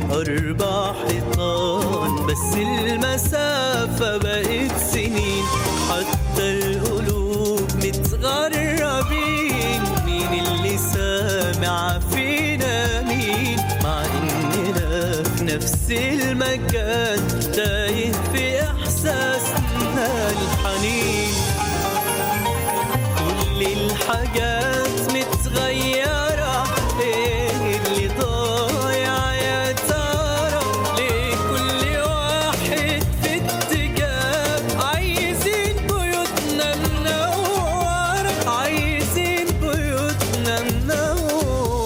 أربع حيطان بس المسافة بقت سنين حتى القلوب متغربين مين اللي سامع فينا مين مع إننا في نفس المكان تايه في إحساسنا الحنين كل الحاجات متغيرة ايه اللي ضايع يا ترى ليه كل واحد في اتجاه عايزين بيوتنا منورة عايزين بيوتنا منورة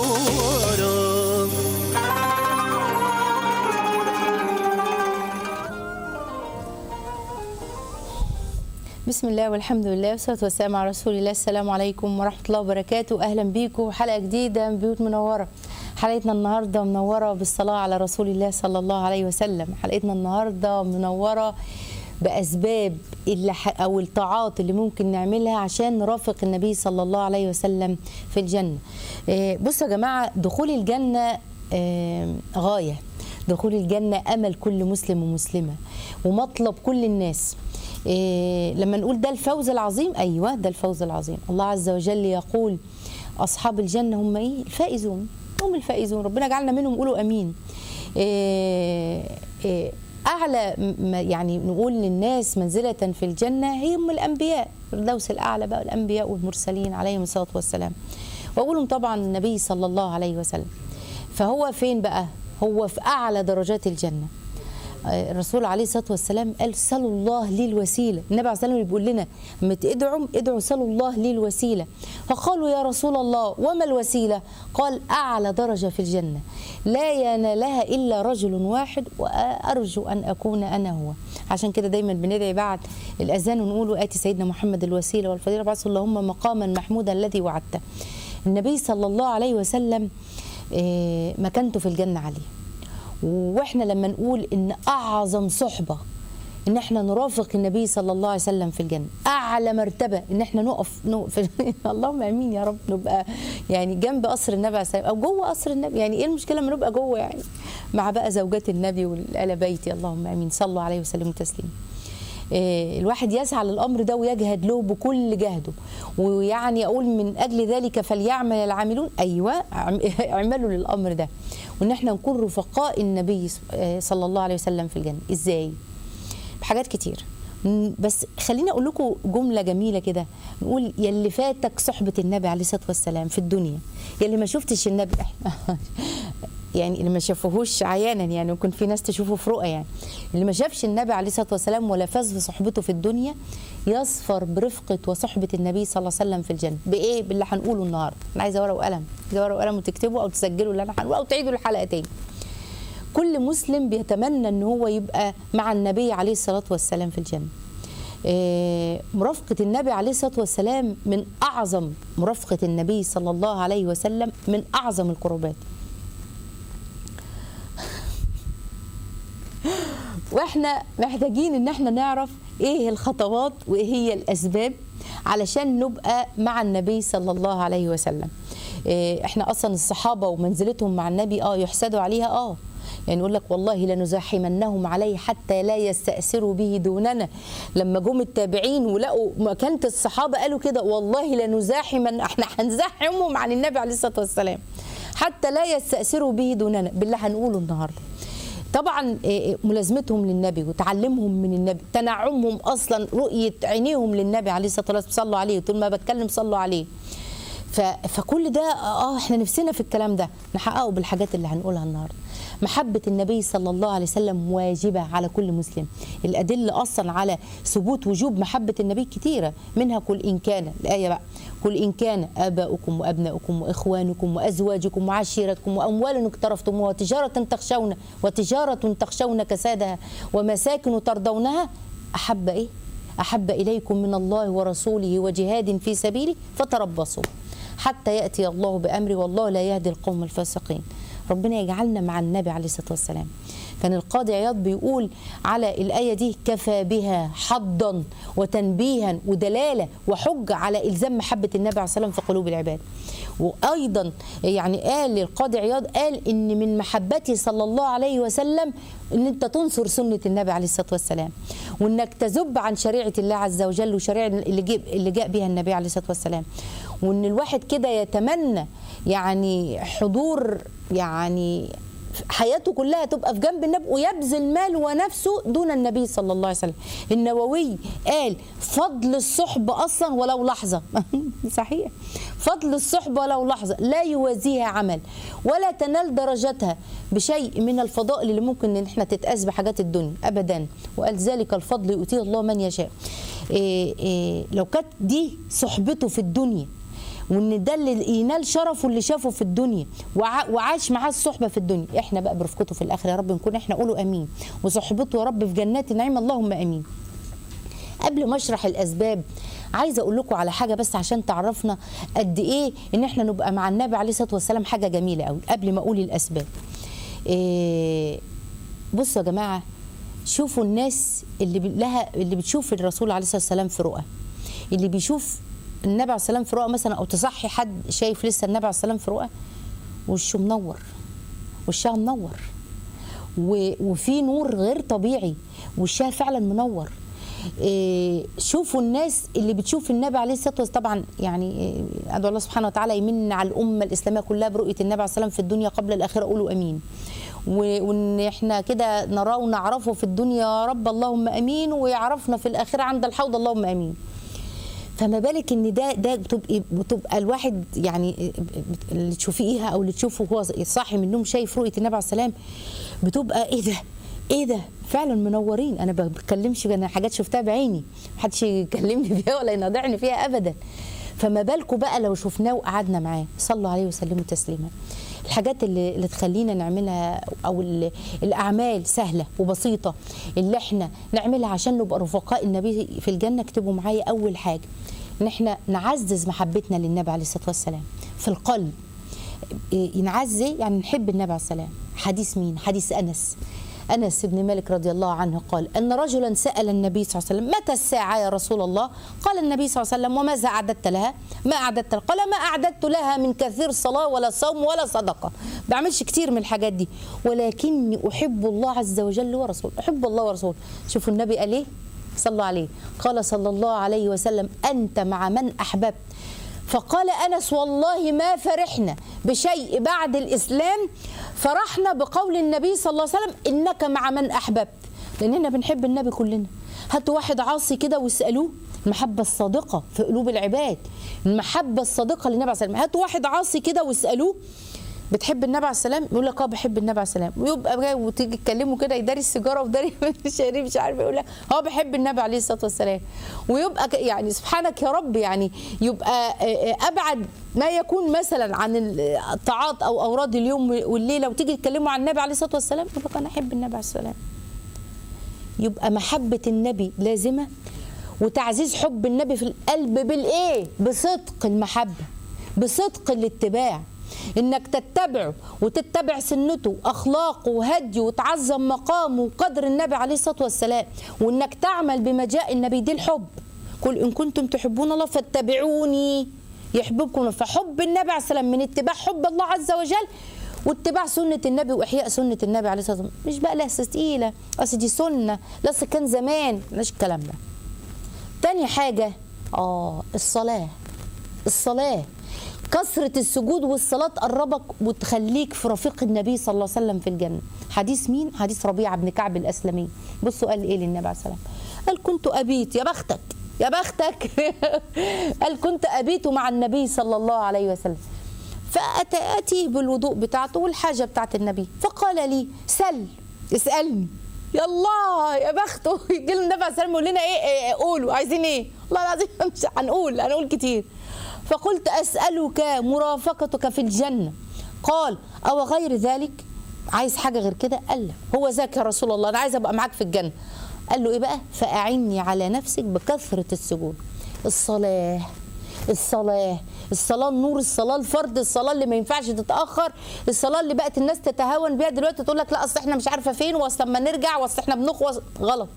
بسم الله والحمد لله والصلاة والسلام على رسول الله السلام عليكم ورحمة الله وبركاته أهلا بيكم حلقة جديدة من بيوت منورة حلقتنا النهاردة منورة بالصلاة على رسول الله صلى الله عليه وسلم حلقتنا النهاردة منورة بأسباب اللي ح- أو الطاعات اللي ممكن نعملها عشان نرافق النبي صلى الله عليه وسلم في الجنة إيه، بصوا يا جماعة دخول الجنة آه، غاية دخول الجنة أمل كل مسلم ومسلمة ومطلب كل الناس إيه لما نقول ده الفوز العظيم أيوة ده الفوز العظيم الله عز وجل يقول أصحاب الجنة هم إيه الفائزون هم الفائزون ربنا جعلنا منهم قولوا أمين إيه إيه أعلى م- يعني نقول للناس منزلة في الجنة هي هم الأنبياء الفردوس الأعلى بقى الأنبياء والمرسلين عليهم الصلاة والسلام وأقولهم طبعا النبي صلى الله عليه وسلم فهو فين بقى هو في أعلى درجات الجنة آه، الرسول عليه الصلاه والسلام قال صلوا الله لي الوسيله النبي عليه الصلاه والسلام بيقول لنا لما تدعوا ادعوا صلوا الله لي الوسيله فقالوا يا رسول الله وما الوسيله قال اعلى درجه في الجنه لا ينالها الا رجل واحد وارجو ان اكون انا هو عشان كده دايما بندعي بعد الاذان ونقول اتي سيدنا محمد الوسيله والفضيله بعث اللهم مقاما محمودا الذي وعدته النبي صلى الله عليه وسلم آه، مكانته في الجنه عليه واحنا لما نقول ان اعظم صحبه ان احنا نرافق النبي صلى الله عليه وسلم في الجنه اعلى مرتبه ان احنا نقف, نقف اللهم امين يا رب نبقى يعني جنب قصر النبي عليه السلام او جوه قصر النبي يعني ايه المشكله لما نبقى جوه يعني مع بقى زوجات النبي والال بيتي اللهم امين صلوا عليه وسلموا تسليما إيه، الواحد يسعى للامر ده ويجهد له بكل جهده ويعني اقول من اجل ذلك فليعمل العاملون ايوه اعم- اعملوا للامر ده وان احنا نكون رفقاء النبي س- آه، صلى الله عليه وسلم في الجنه ازاي بحاجات كتير م، بس خليني اقول لكم جمله جميله كده نقول يلي فاتك صحبه النبي عليه الصلاه والسلام في الدنيا يلي ما شفتش النبي يعني اللي ما شافوهوش عيانا يعني ممكن في ناس تشوفه في رؤى يعني اللي ما شافش النبي عليه الصلاه والسلام ولا فاز في صحبته في الدنيا يصفر برفقه وصحبه النبي صلى الله عليه وسلم في الجنه بايه باللي هنقوله النهارده انا عايزه ورقه وقلم عايزه ورقه وقلم وتكتبوا او تسجلوا اللي انا هنقوله او تعيدوا الحلقه تاني كل مسلم بيتمنى ان هو يبقى مع النبي عليه الصلاه والسلام في الجنه آه، مرافقة النبي عليه الصلاة والسلام من أعظم مرافقة النبي صلى الله عليه وسلم من أعظم القربات واحنا محتاجين ان احنا نعرف ايه الخطوات وايه هي الاسباب علشان نبقى مع النبي صلى الله عليه وسلم إيه، احنا اصلا الصحابه ومنزلتهم مع النبي اه يحسدوا عليها اه يعني يقول لك والله لنزاحمنهم عليه حتى لا يستأثروا به دوننا لما جم التابعين ولقوا مكانة الصحابة قالوا كده والله لنزاحمن احنا هنزاحمهم عن النبي عليه الصلاة والسلام حتى لا يستأثروا به دوننا بالله هنقوله النهارده طبعا إيه، ملازمتهم للنبي وتعلمهم من النبي تنعمهم اصلا رؤيه عينيهم للنبي عليه الصلاه والسلام صلوا عليه طول ما بتكلم صلوا عليه ف... فكل ده اه احنا نفسنا في الكلام ده نحققه بالحاجات اللي هنقولها النهارده محبة النبي صلى الله عليه وسلم واجبة على كل مسلم الأدلة أصلا على ثبوت وجوب محبة النبي كثيرة منها قل إن كان الآية بقى قل إن كان آباؤكم وأبناؤكم وإخوانكم وأزواجكم وعشيرتكم وأموال اقترفتموها وتجارة تخشون وتجارة تخشون كسادها ومساكن ترضونها أحب إيه؟ أحب إليكم من الله ورسوله وجهاد في سبيله فتربصوا حتى يأتي الله بأمره والله لا يهدي القوم الفاسقين ربنا يجعلنا مع النبي عليه الصلاة والسلام كان القاضي عياض بيقول على الآية دي كفى بها حضا وتنبيها ودلالة وحجة على إلزام محبة النبي عليه الصلاة والسلام في قلوب العباد وايضا يعني قال القاضي عياض قال ان من محبته صلى الله عليه وسلم ان انت تنصر سنه النبي عليه الصلاه والسلام وانك تذب عن شريعه الله عز وجل وشريعه اللي جاء اللي جاء بها النبي عليه الصلاه والسلام وان الواحد كده يتمنى يعني حضور يعني حياته كلها تبقى في جنب النبي ويبذل ماله ونفسه دون النبي صلى الله عليه وسلم النووي قال فضل الصحبة أصلا ولو لحظة صحيح فضل الصحبة ولو لحظة لا يوازيها عمل ولا تنال درجتها بشيء من الفضائل اللي ممكن ان احنا تتقاس بحاجات الدنيا ابدا وقال ذلك الفضل يؤتيه الله من يشاء إيه إيه لو كانت دي صحبته في الدنيا وان ده اللي ينال شرفه اللي شافه في الدنيا وع- وعاش معاه الصحبه في الدنيا احنا بقى برفقته في الاخره يا رب نكون احنا قولوا امين وصحبته يا رب في جنات النعيم اللهم امين قبل ما اشرح الاسباب عايزه اقول لكم على حاجه بس عشان تعرفنا قد ايه ان احنا نبقى مع النبي عليه الصلاه والسلام حاجه جميله قوي قبل ما اقول الاسباب إيه بصوا يا جماعه شوفوا الناس اللي ب- لها اللي بتشوف الرسول عليه الصلاه والسلام في رؤى اللي بيشوف النبي عليه السلام في رؤى مثلا او تصحي حد شايف لسه النبي عليه السلام في رؤى وشه منور وشها منور و- وفي نور غير طبيعي وشها فعلا منور إيه، شوفوا الناس اللي بتشوف النبي عليه الصلاه والسلام طبعا يعني إيه، ادعو الله سبحانه وتعالى يمن على الامه الاسلاميه كلها برؤيه النبي عليه السلام في الدنيا قبل الاخره قولوا امين و- وان احنا كده نراه ونعرفه في الدنيا يا رب اللهم امين ويعرفنا في الاخره عند الحوض اللهم امين فما بالك ان ده ده بتبقى بتبقى الواحد يعني اللي تشوفيها او اللي تشوفه هو صاحي من النوم شايف رؤيه النبي عليه السلام بتبقى ايه ده ايه ده فعلا منورين انا ما بتكلمش انا حاجات شفتها بعيني محدش يكلمني فيها ولا ينادعني فيها ابدا فما بالكم بقى لو شفناه وقعدنا معاه صلوا عليه وسلموا تسليما الحاجات اللي, اللي تخلينا نعملها او ال- الاعمال سهله وبسيطه اللي احنا نعملها عشان نبقى رفقاء النبي في الجنه اكتبوا معايا اول حاجه ان احنا نعزز محبتنا للنبي عليه الصلاه والسلام في القلب إيه، ينعزز إيه؟ يعني نحب النبي عليه السلام حديث مين حديث انس انس بن مالك رضي الله عنه قال ان رجلا سال النبي صلى الله عليه وسلم متى الساعه يا رسول الله قال النبي صلى الله عليه وسلم وماذا اعددت لها ما اعددت لها؟ قال ما اعددت لها من كثير صلاه ولا صوم ولا صدقه بعملش كتير من الحاجات دي ولكني احب الله عز وجل ورسوله احب الله ورسوله شوفوا النبي قال ايه صلوا عليه قال صلى الله عليه وسلم انت مع من احببت فقال انس والله ما فرحنا بشيء بعد الاسلام فرحنا بقول النبي صلى الله عليه وسلم انك مع من احببت لاننا بنحب النبي كلنا هاتوا واحد عاصي كده واسالوه المحبه الصادقه في قلوب العباد المحبه الصادقه للنبي عليه الصلاه والسلام هاتوا واحد عاصي كده واسالوه بتحب النبي عليه السلام يقول لك اه بحب النبي عليه السلام ويبقى جاي وتيجي تكلمه كده يداري السيجاره وداري الشريف مش عارف يقول لك اه بحب النبي عليه الصلاه والسلام ويبقى ك- يعني سبحانك يا رب يعني يبقى آه، آه، ابعد ما يكون مثلا عن الطاعات او اوراد اليوم والليله وتيجي تكلمه عن النبي عليه الصلاه والسلام يقول لك انا احب النبي عليه السلام يبقى محبة النبي لازمة وتعزيز حب النبي في القلب بالإيه؟ بصدق المحبة بصدق الاتباع انك تتبعه وتتبع سنته واخلاقه وهديه وتعظم مقامه وقدر النبي عليه الصلاه والسلام وانك تعمل بما جاء النبي دي الحب قل ان كنتم تحبون الله فاتبعوني يحببكم الله. فحب النبي عليه السلام من اتباع حب الله عز وجل واتباع سنة النبي وإحياء سنة النبي عليه الصلاة والسلام مش بقى لا أصل تقيلة أصل دي سنة لا أصل كان زمان مش الكلام ده تاني حاجة آه الصلاة الصلاة كثرة السجود والصلاة تقربك وتخليك في رفيق النبي صلى الله عليه وسلم في الجنة حديث مين؟ حديث ربيعة بن كعب الأسلمي بصوا قال إيه للنبي عليه السلام قال كنت أبيت يا بختك يا بختك قال كنت أبيت مع النبي صلى الله عليه وسلم فأتي بالوضوء بتاعته والحاجة بتاعت النبي فقال لي سل اسألني يا الله يا بخته يجي لنا النبي عليه السلام يقول لنا ايه, إيه قولوا عايزين ايه والله العظيم مش هنقول هنقول كتير فقلت اسالك مرافقتك في الجنه قال او غير ذلك عايز حاجه غير كده قال لا هو ذاك يا رسول الله انا عايز ابقى معاك في الجنه قال له ايه بقى فاعني على نفسك بكثره السجود الصلاه الصلاة الصلاة النور الصلاة الفرد الصلاة اللي ما ينفعش تتأخر الصلاة اللي بقت الناس تتهاون بيها دلوقتي تقول لك لا أصل إحنا مش عارفة فين وأصل لما نرجع وأصل إحنا بنخوص غلط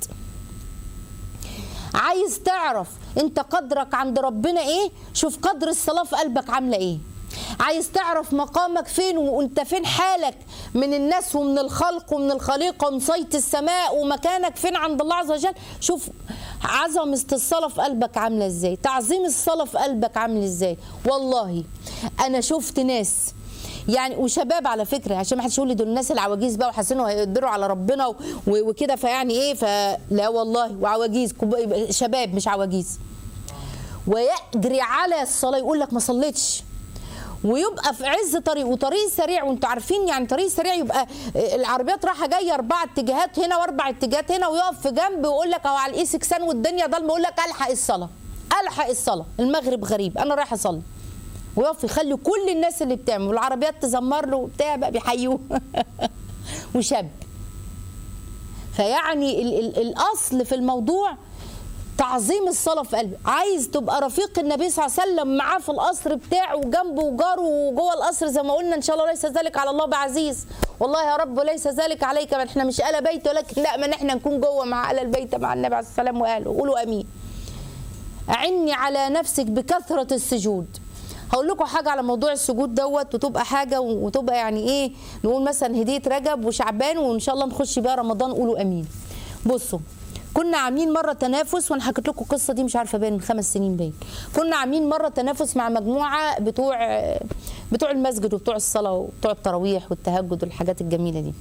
عايز تعرف انت قدرك عند ربنا ايه شوف قدر الصلاه في قلبك عامله ايه عايز تعرف مقامك فين وانت فين حالك من الناس ومن الخلق ومن الخليقه ومن صيت السماء ومكانك فين عند الله عز وجل شوف عظمه الصلاه في قلبك عامله ازاي تعظيم الصلاه في قلبك عامل ازاي والله انا شفت ناس يعني وشباب على فكره عشان ما حدش يقول لي دول الناس العواجيز بقى وحاسين إنه هيقدروا على ربنا و- وكده فيعني ايه فلا والله وعواجيز كب- شباب مش عواجيز ويجري على الصلاه يقول لك ما صليتش ويبقى في عز طريق وطريق سريع وانتوا عارفين يعني طريق سريع يبقى العربيات رايحه جايه اربع اتجاهات هنا واربع اتجاهات هنا ويقف في جنب ويقول لك او على الاي سكسان والدنيا ضلمه يقول لك الحق الصلاه الحق الصلاه المغرب غريب انا رايح اصلي ويقف يخلي كل الناس اللي بتعمل والعربيات تزمر له وبتاع بقى بيحيوه وشاب فيعني ال ال الاصل في الموضوع تعظيم الصلاة في قلبي عايز تبقى رفيق النبي صلى الله عليه وسلم معاه في القصر بتاعه وجنبه وجاره وجوه القصر زي ما قلنا ان شاء الله ليس ذلك على الله بعزيز والله يا رب ليس ذلك عليك ما احنا مش آل بيت ولكن لا من احنا نكون جوه مع آل البيت مع النبي عليه السلام واهله قولوا امين أعني على نفسك بكثرة السجود هقول لكم حاجة على موضوع السجود دوت وتبقى حاجة وتبقى يعني ايه نقول مثلا هدية رجب وشعبان وان شاء الله نخش بيها رمضان قولوا امين بصوا كنا عاملين مرة تنافس وانا حكيت لكم القصة دي مش عارفة باين من خمس سنين باين كنا عاملين مرة تنافس مع مجموعة بتوع بتوع المسجد وبتوع الصلاة وبتوع التراويح والتهجد والحاجات الجميلة دي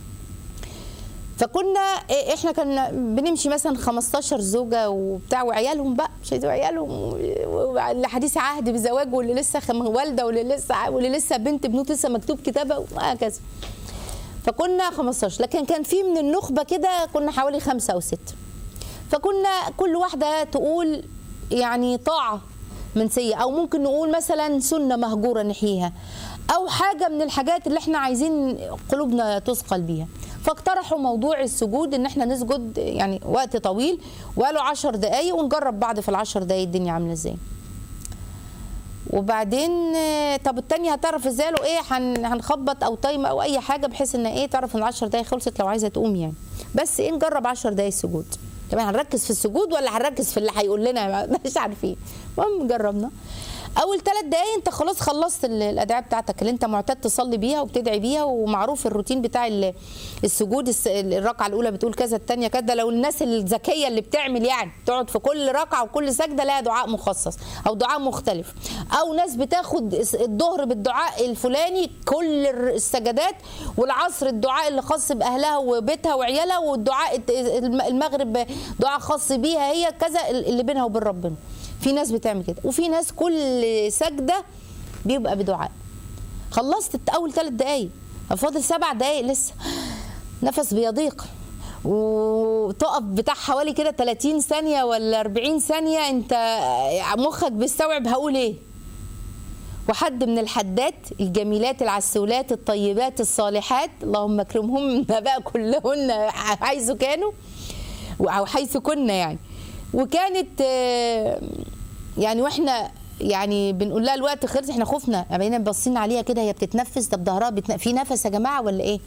فكنا إيه، احنا كنا بنمشي مثلا 15 زوجه وبتاع وعيالهم بقى مش عايزين عيالهم و- و- اللي حديث عهد بزواج واللي لسه خم- والده واللي لسه ع- واللي لسه بنت بنوت لسه مكتوب كتابه وهكذا فكنا 15 لكن كان في من النخبه كده كنا حوالي خمسه او سته فكنا كل واحده تقول يعني طاعه منسيه او ممكن نقول مثلا سنه مهجوره نحيها او حاجه من الحاجات اللي احنا عايزين قلوبنا تثقل بيها فاقترحوا موضوع السجود ان احنا نسجد يعني وقت طويل وقالوا عشر دقايق ونجرب بعض في العشر دقايق الدنيا عامله ازاي وبعدين آه، طب التانية هتعرف ازاي قالوا ايه هن- هنخبط او تايم او اي حاجه بحيث ان ايه تعرف ان 10 دقايق خلصت لو عايزه تقوم يعني بس ايه نجرب 10 دقايق سجود كمان هنركز في السجود ولا هنركز في اللي هيقول لنا مش عارفين المهم جربنا اول ثلاث دقايق انت خلاص خلصت ال- الادعيه بتاعتك اللي انت معتاد تصلي بيها وبتدعي بيها ومعروف الروتين بتاع ال- السجود الس- الركعه الاولى بتقول كذا الثانيه كذا لو الناس الذكيه اللي بتعمل يعني تقعد في كل ركعه وكل سجده لها دعاء مخصص او دعاء مختلف او ناس بتاخد الس- الظهر بالدعاء الفلاني كل الر- السجدات والعصر الدعاء اللي خاص باهلها وبيتها وعيالها والدعاء الت- الم- المغرب دعاء خاص بيها هي كذا اللي بينها وبين ربنا في ناس بتعمل كده وفي ناس كل سجده بيبقى بدعاء خلصت اول ثلاث دقايق فاضل سبع دقايق لسه نفس بيضيق وتقف بتاع حوالي كده 30 ثانيه ولا 40 ثانيه انت مخك بيستوعب هقول ايه وحد من الحدات الجميلات العسولات الطيبات الصالحات اللهم اكرمهم بقى كلهن حيث كانوا او حيث كنا يعني وكانت آه، يعني واحنا يعني بنقول لها الوقت خلص احنا خفنا بقينا باصين عليها كده هي بتتنفس طب ظهرها بتن... في نفس يا جماعه ولا ايه؟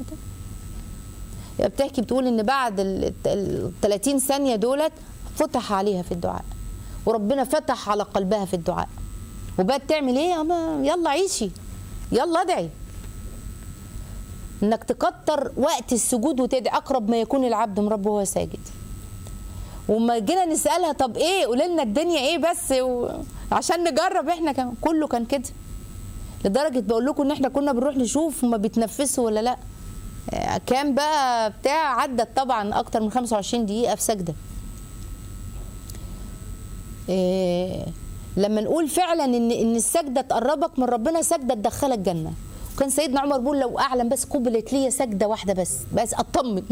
هي بتحكي بتقول ان بعد ال ال- 30 ثانيه دولت فتح عليها في الدعاء وربنا فتح على قلبها في الدعاء وبقت تعمل ايه أما يلا عيشي يلا ادعي انك تكتر وقت السجود وتدعي اقرب ما يكون العبد من ربه وهو ساجد وما جينا نسالها طب ايه قولي لنا الدنيا ايه بس و... عشان نجرب احنا كمان كله كان كده لدرجه بقول لكم ان احنا كنا بنروح نشوف هما بيتنفسوا ولا لا آه، كان بقى بتاع عدت طبعا اكتر من 25 دقيقه في سجده إيه لما نقول فعلا ان ان السجده تقربك من ربنا سجده تدخلك جنه وكان سيدنا عمر بيقول لو اعلم بس قبلت لي سجده واحده بس بس اطمن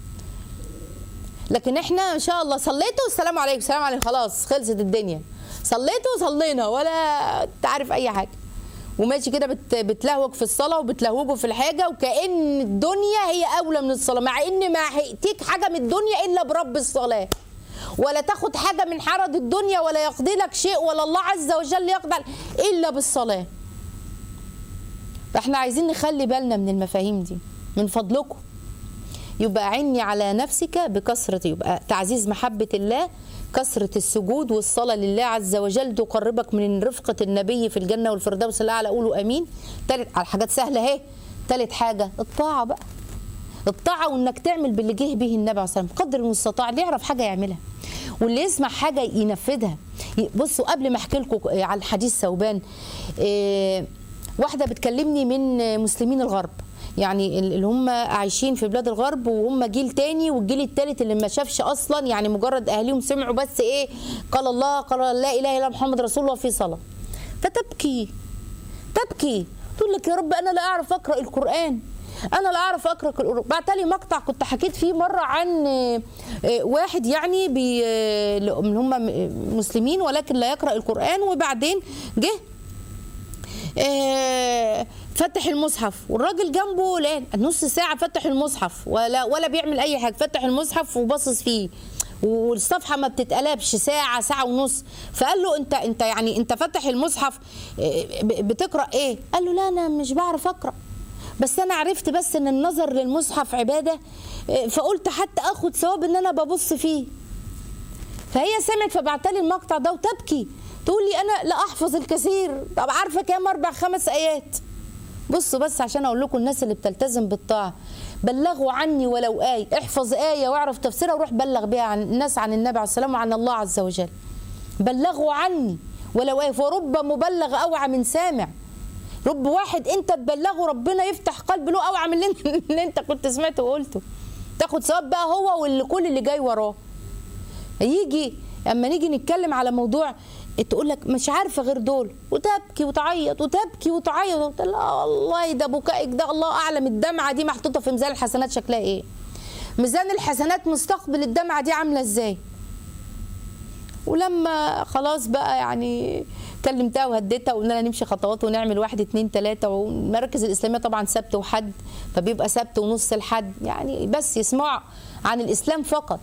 لكن احنا ان شاء الله صليتوا السلام عليكم السلام عليكم خلاص خلصت الدنيا صليتوا صلينا ولا تعرف اي حاجه وماشي كده بت بتلهوج في الصلاه وبتلهوجوا في الحاجه وكان الدنيا هي اولى من الصلاه مع ان ما هيأتيك حاجه من الدنيا الا برب الصلاه ولا تاخد حاجه من حرج الدنيا ولا يقضي لك شيء ولا الله عز وجل يقضي الا بالصلاه فاحنا عايزين نخلي بالنا من المفاهيم دي من فضلكم يبقى عني على نفسك بكثرة يبقى تعزيز محبة الله كثرة السجود والصلاة لله عز وجل تقربك من رفقة النبي في الجنة والفردوس الأعلى قولوا أمين تالت على حاجات سهلة اهي تالت حاجة الطاعة بقى الطاعة وإنك تعمل باللي جه به النبي عليه الصلاة والسلام قدر المستطاع اللي يعرف حاجة يعملها واللي يسمع حاجة ينفذها بصوا قبل ما أحكي لكم على الحديث ثوبان إيه واحدة بتكلمني من مسلمين الغرب يعني اللي هم عايشين في بلاد الغرب وهم جيل تاني والجيل التالت اللي ما شافش اصلا يعني مجرد اهاليهم سمعوا بس ايه قال الله قال لا اله الا محمد رسول الله في صلاه فتبكي تبكي تقول لك يا رب انا لا اعرف اقرا القران انا لا اعرف اقرا القران بعتلي مقطع كنت حكيت فيه مره عن آه، آه، واحد يعني بي آه، من هم مسلمين ولكن لا يقرا القران وبعدين جه آه، فتح المصحف والراجل جنبه لا نص ساعة فتح المصحف ولا ولا بيعمل أي حاجة فتح المصحف وباصص فيه والصفحة ما بتتقلبش ساعة ساعة ونص فقال له أنت أنت يعني أنت فتح المصحف آه، ب- بتقرأ إيه؟ قال له لا أنا مش بعرف أقرأ بس أنا عرفت بس إن النظر للمصحف عبادة آه، فقلت حتى آخد ثواب إن أنا ببص فيه فهي سمعت فبعتلي المقطع ده وتبكي تقول لي انا لا احفظ الكثير طب عارفه كام اربع خمس ايات بصوا بس عشان اقول لكم الناس اللي بتلتزم بالطاعه بلغوا عني ولو آية احفظ آية واعرف تفسيرها وروح بلغ بيها عن الناس عن النبي عليه السلام وعن الله عز وجل بلغوا عني ولو آية فرب مبلغ أوعى من سامع رب واحد انت تبلغه ربنا يفتح قلب له اوعى من اللي انت, اللي انت كنت سمعته وقلته تاخد ثواب بقى هو واللي كل اللي جاي وراه يجي اما نيجي نتكلم على موضوع تقول لك مش عارفه غير دول وتبكي وتعيط وتبكي وتعيط وت- لا والله ده بكائك ده الله اعلم الدمعه دي محطوطه في ميزان الحسنات شكلها ايه ميزان الحسنات مستقبل الدمعه دي عامله ازاي ولما خلاص بقى يعني كلمتها وهديتها وقلنا لها نمشي خطوات ونعمل واحد اتنين تلاته والمراكز الاسلاميه طبعا سبت وحد فبيبقى سبت ونص الحد يعني بس يسمع عن الاسلام فقط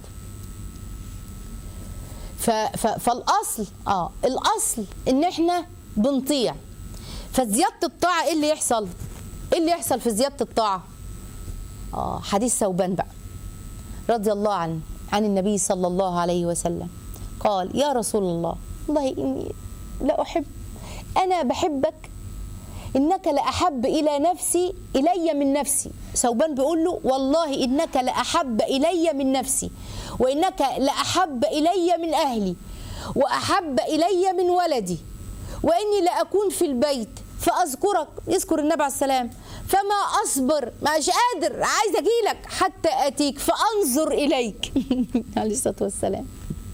ف ف فالاصل اه الاصل ان احنا بنطيع فزياده الطاعه ايه اللي يحصل؟ ايه اللي يحصل في زياده الطاعه؟ اه حديث ثوبان بقى رضي الله عنه عن النبي صلى الله عليه وسلم قال يا رسول الله والله اني لا احب انا بحبك انك لاحب الى نفسي الي من نفسي ثوبان بيقول له والله انك لاحب الي من نفسي وانك لاحب الي من اهلي واحب الي من ولدي واني لاكون في البيت فاذكرك يذكر النبي عليه السلام فما اصبر مش قادر عايز اجيلك حتى اتيك فانظر اليك عليه الصلاه والسلام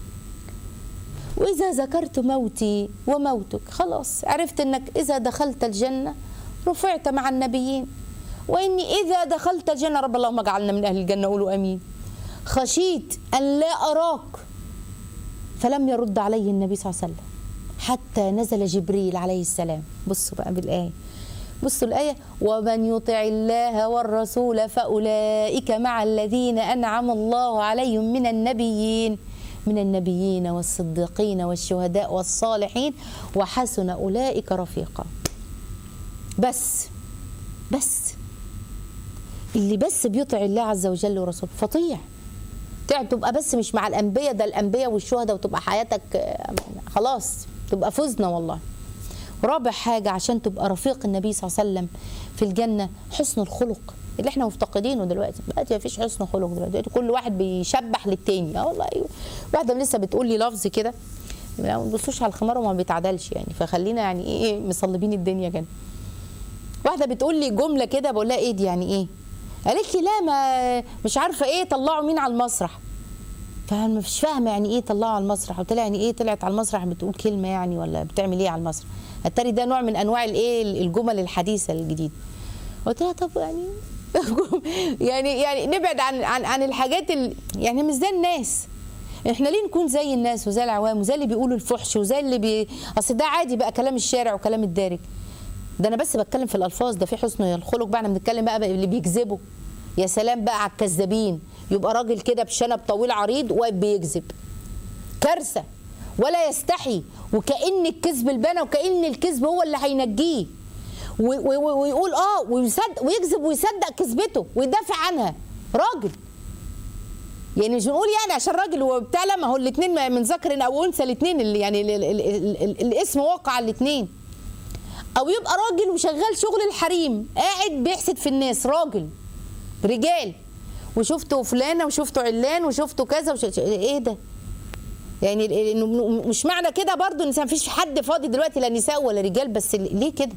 وإذا ذكرت موتي وموتك خلاص عرفت أنك إذا دخلت الجنة رفعت مع النبيين وإني إذا دخلت الجنة رب اللهم اجعلنا من أهل الجنة قولوا أمين خشيت أن لا أراك فلم يرد عليه النبي صلى الله عليه وسلم حتى نزل جبريل عليه السلام بصوا بقى بالآية بصوا الآية ومن يطع الله والرسول فأولئك مع الذين أنعم الله عليهم من النبيين من النبيين والصديقين والشهداء والصالحين وحسن أولئك رفيقا بس بس اللي بس بيطع الله عز وجل ورسوله فطيع تع- تبقى بس مش مع الأنبياء ده الأنبياء والشهداء وتبقى حياتك آه، خلاص تبقى فزنا والله رابع حاجة عشان تبقى رفيق النبي صلى الله عليه وسلم في الجنة حسن الخلق اللي احنا مفتقدينه دلوقتي دلوقتي مفيش حسن خلق دلوقتي دلوقتي كل واحد بيشبح للتاني اه والله ايوه واحدة لسه بتقول لي لفظ كده لا، ما تبصوش على الخمار وما بيتعدلش يعني فخلينا يعني ايه إيه مصلبين الدنيا كده واحدة بتقول لي جملة كده بقول لها ايه دي يعني ايه قالت لي لا ما مش عارفة ايه طلعوا مين على المسرح فانا مش فاهمه يعني ايه طلعوا على المسرح قلت لها يعني ايه طلعت على المسرح بتقول كلمه يعني ولا بتعمل ايه على المسرح التاني ده نوع من انواع الايه الجمل الحديثه الجديده قلت لها طب يعني يعني يعني نبعد عن عن عن الحاجات ال... يعني مش زي الناس احنا ليه نكون زي الناس وزي العوام وزي اللي بيقولوا الفحش وزي اللي بي اصل ده عادي بقى كلام الشارع وكلام الدارج ده انا بس بتكلم في الالفاظ ده في حسن الخلق بقى احنا بنتكلم بقى, بقى اللي بيكذبوا يا سلام بقى على الكذابين يبقى راجل كده بشنب طويل عريض واقف بيكذب كارثه ولا يستحي وكأن الكذب البنا وكأن الكذب هو اللي هينجيه و- و- و- ويقول اه ويصدق ويكذب ويصدق كذبته ويدافع عنها راجل يعني مش بنقول يعني عشان راجل وبتاع لا ما هو الاثنين من ذكر او انثى الاثنين اللي يعني ال ال ال ال ال الاسم واقع على الاثنين او يبقى راجل وشغال شغل الحريم قاعد بيحسد في الناس راجل رجال وشفتوا فلانه وشفتوا علان وشفتوا كذا وش... ايه ده يعني ال- ال- إنه مش معنى كده برضو ان مفيش حد فاضي دلوقتي لا نساء ولا رجال بس ليه كده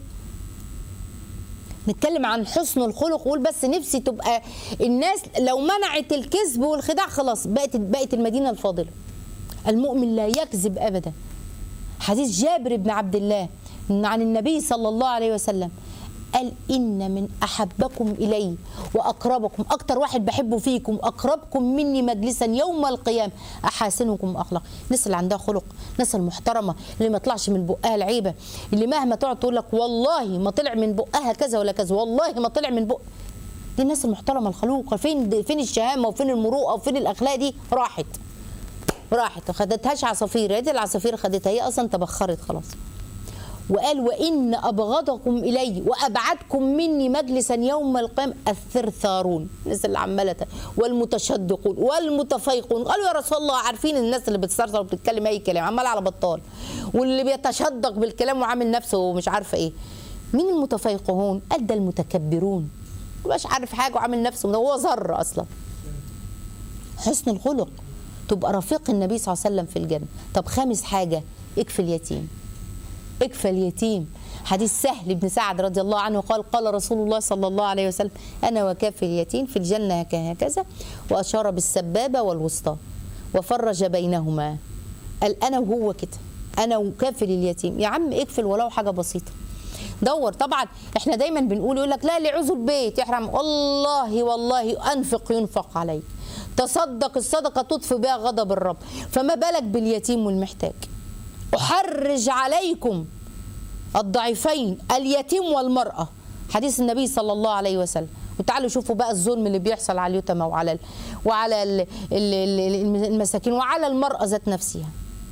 نتكلم عن حسن الخلق وقول بس نفسي تبقى الناس لو منعت الكذب والخداع خلاص بقت بقت المدينه الفاضله المؤمن لا يكذب ابدا حديث جابر بن عبد الله عن النبي صلى الله عليه وسلم قال إن من أحبكم إلي وأقربكم أكتر واحد بحبه فيكم أقربكم مني مجلسا يوم القيامة أحاسنكم أخلاق الناس اللي عندها خلق الناس المحترمة اللي ما طلعش من بقها العيبة اللي مهما تقعد تقول لك والله ما طلع من بقها كذا ولا كذا والله ما طلع من بق دي الناس المحترمة الخلوقة فين فين الشهامة وفين المروءة وفين الأخلاق دي راحت راحت ما خدتهاش عصافير هي دي العصافير خدتها هي اصلا تبخرت خلاص وقال وان ابغضكم الي وابعدكم مني مجلسا يوم القيامه الثرثارون الناس اللي عماله والمتشدقون والمتفيقون قالوا يا رسول الله عارفين الناس اللي بتثرثر وبتتكلم اي كلام عمال على بطال واللي بيتشدق بالكلام وعامل نفسه ومش عارفه ايه مين المتفيقهون قال ده المتكبرون مش عارف حاجه وعامل نفسه هو ذره اصلا حسن الخلق تبقى رفيق النبي صلى الله عليه وسلم في الجنة طب خامس حاجة اكفي اليتيم اكفى اليتيم حديث سهل بن سعد رضي الله عنه قال قال رسول الله صلى الله عليه وسلم أنا وكافي اليتيم في الجنة هك- هكذا وأشار بالسبابة والوسطى وفرج بينهما قال أنا وهو كده أنا وكافل اليتيم يا عم اكفل ولو حاجة بسيطة دور طبعا احنا دايما بنقول يقول لك لا لعزو البيت يحرم والله والله انفق ينفق عليك تصدق الصدقه تطفي بها غضب الرب فما بالك باليتيم والمحتاج احرج عليكم الضعيفين اليتيم والمراه حديث النبي صلى الله عليه وسلم وتعالوا شوفوا بقى الظلم اللي بيحصل على اليتامى وعلى ال وعلى ال ال ال المساكين وعلى المراه ذات نفسها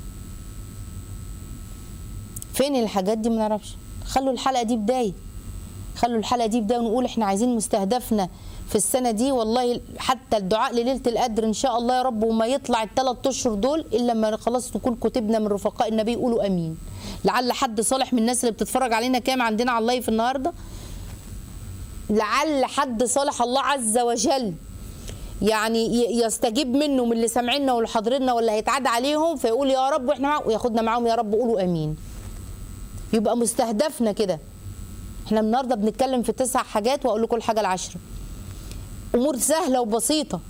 فين الحاجات دي ما نعرفش خلوا الحلقه دي بدايه خلوا الحلقه دي بدايه ونقول احنا عايزين مستهدفنا في السنه دي والله حتى الدعاء لليله القدر ان شاء الله يا رب وما يطلع الثلاث اشهر دول الا لما خلاص نكون كتبنا من رفقاء النبي يقولوا امين لعل حد صالح من الناس اللي بتتفرج علينا كام عندنا على اللايف النهارده لعل حد صالح الله عز وجل يعني ي- يستجيب منه من اللي سامعيننا واللي حاضريننا واللي هيتعاد عليهم فيقول يا رب واحنا معاهم وياخدنا معاهم يا رب قولوا امين يبقى مستهدفنا كده احنا النهارده بنتكلم في تسع حاجات واقول لكم الحاجه العشره امور سهله وبسيطه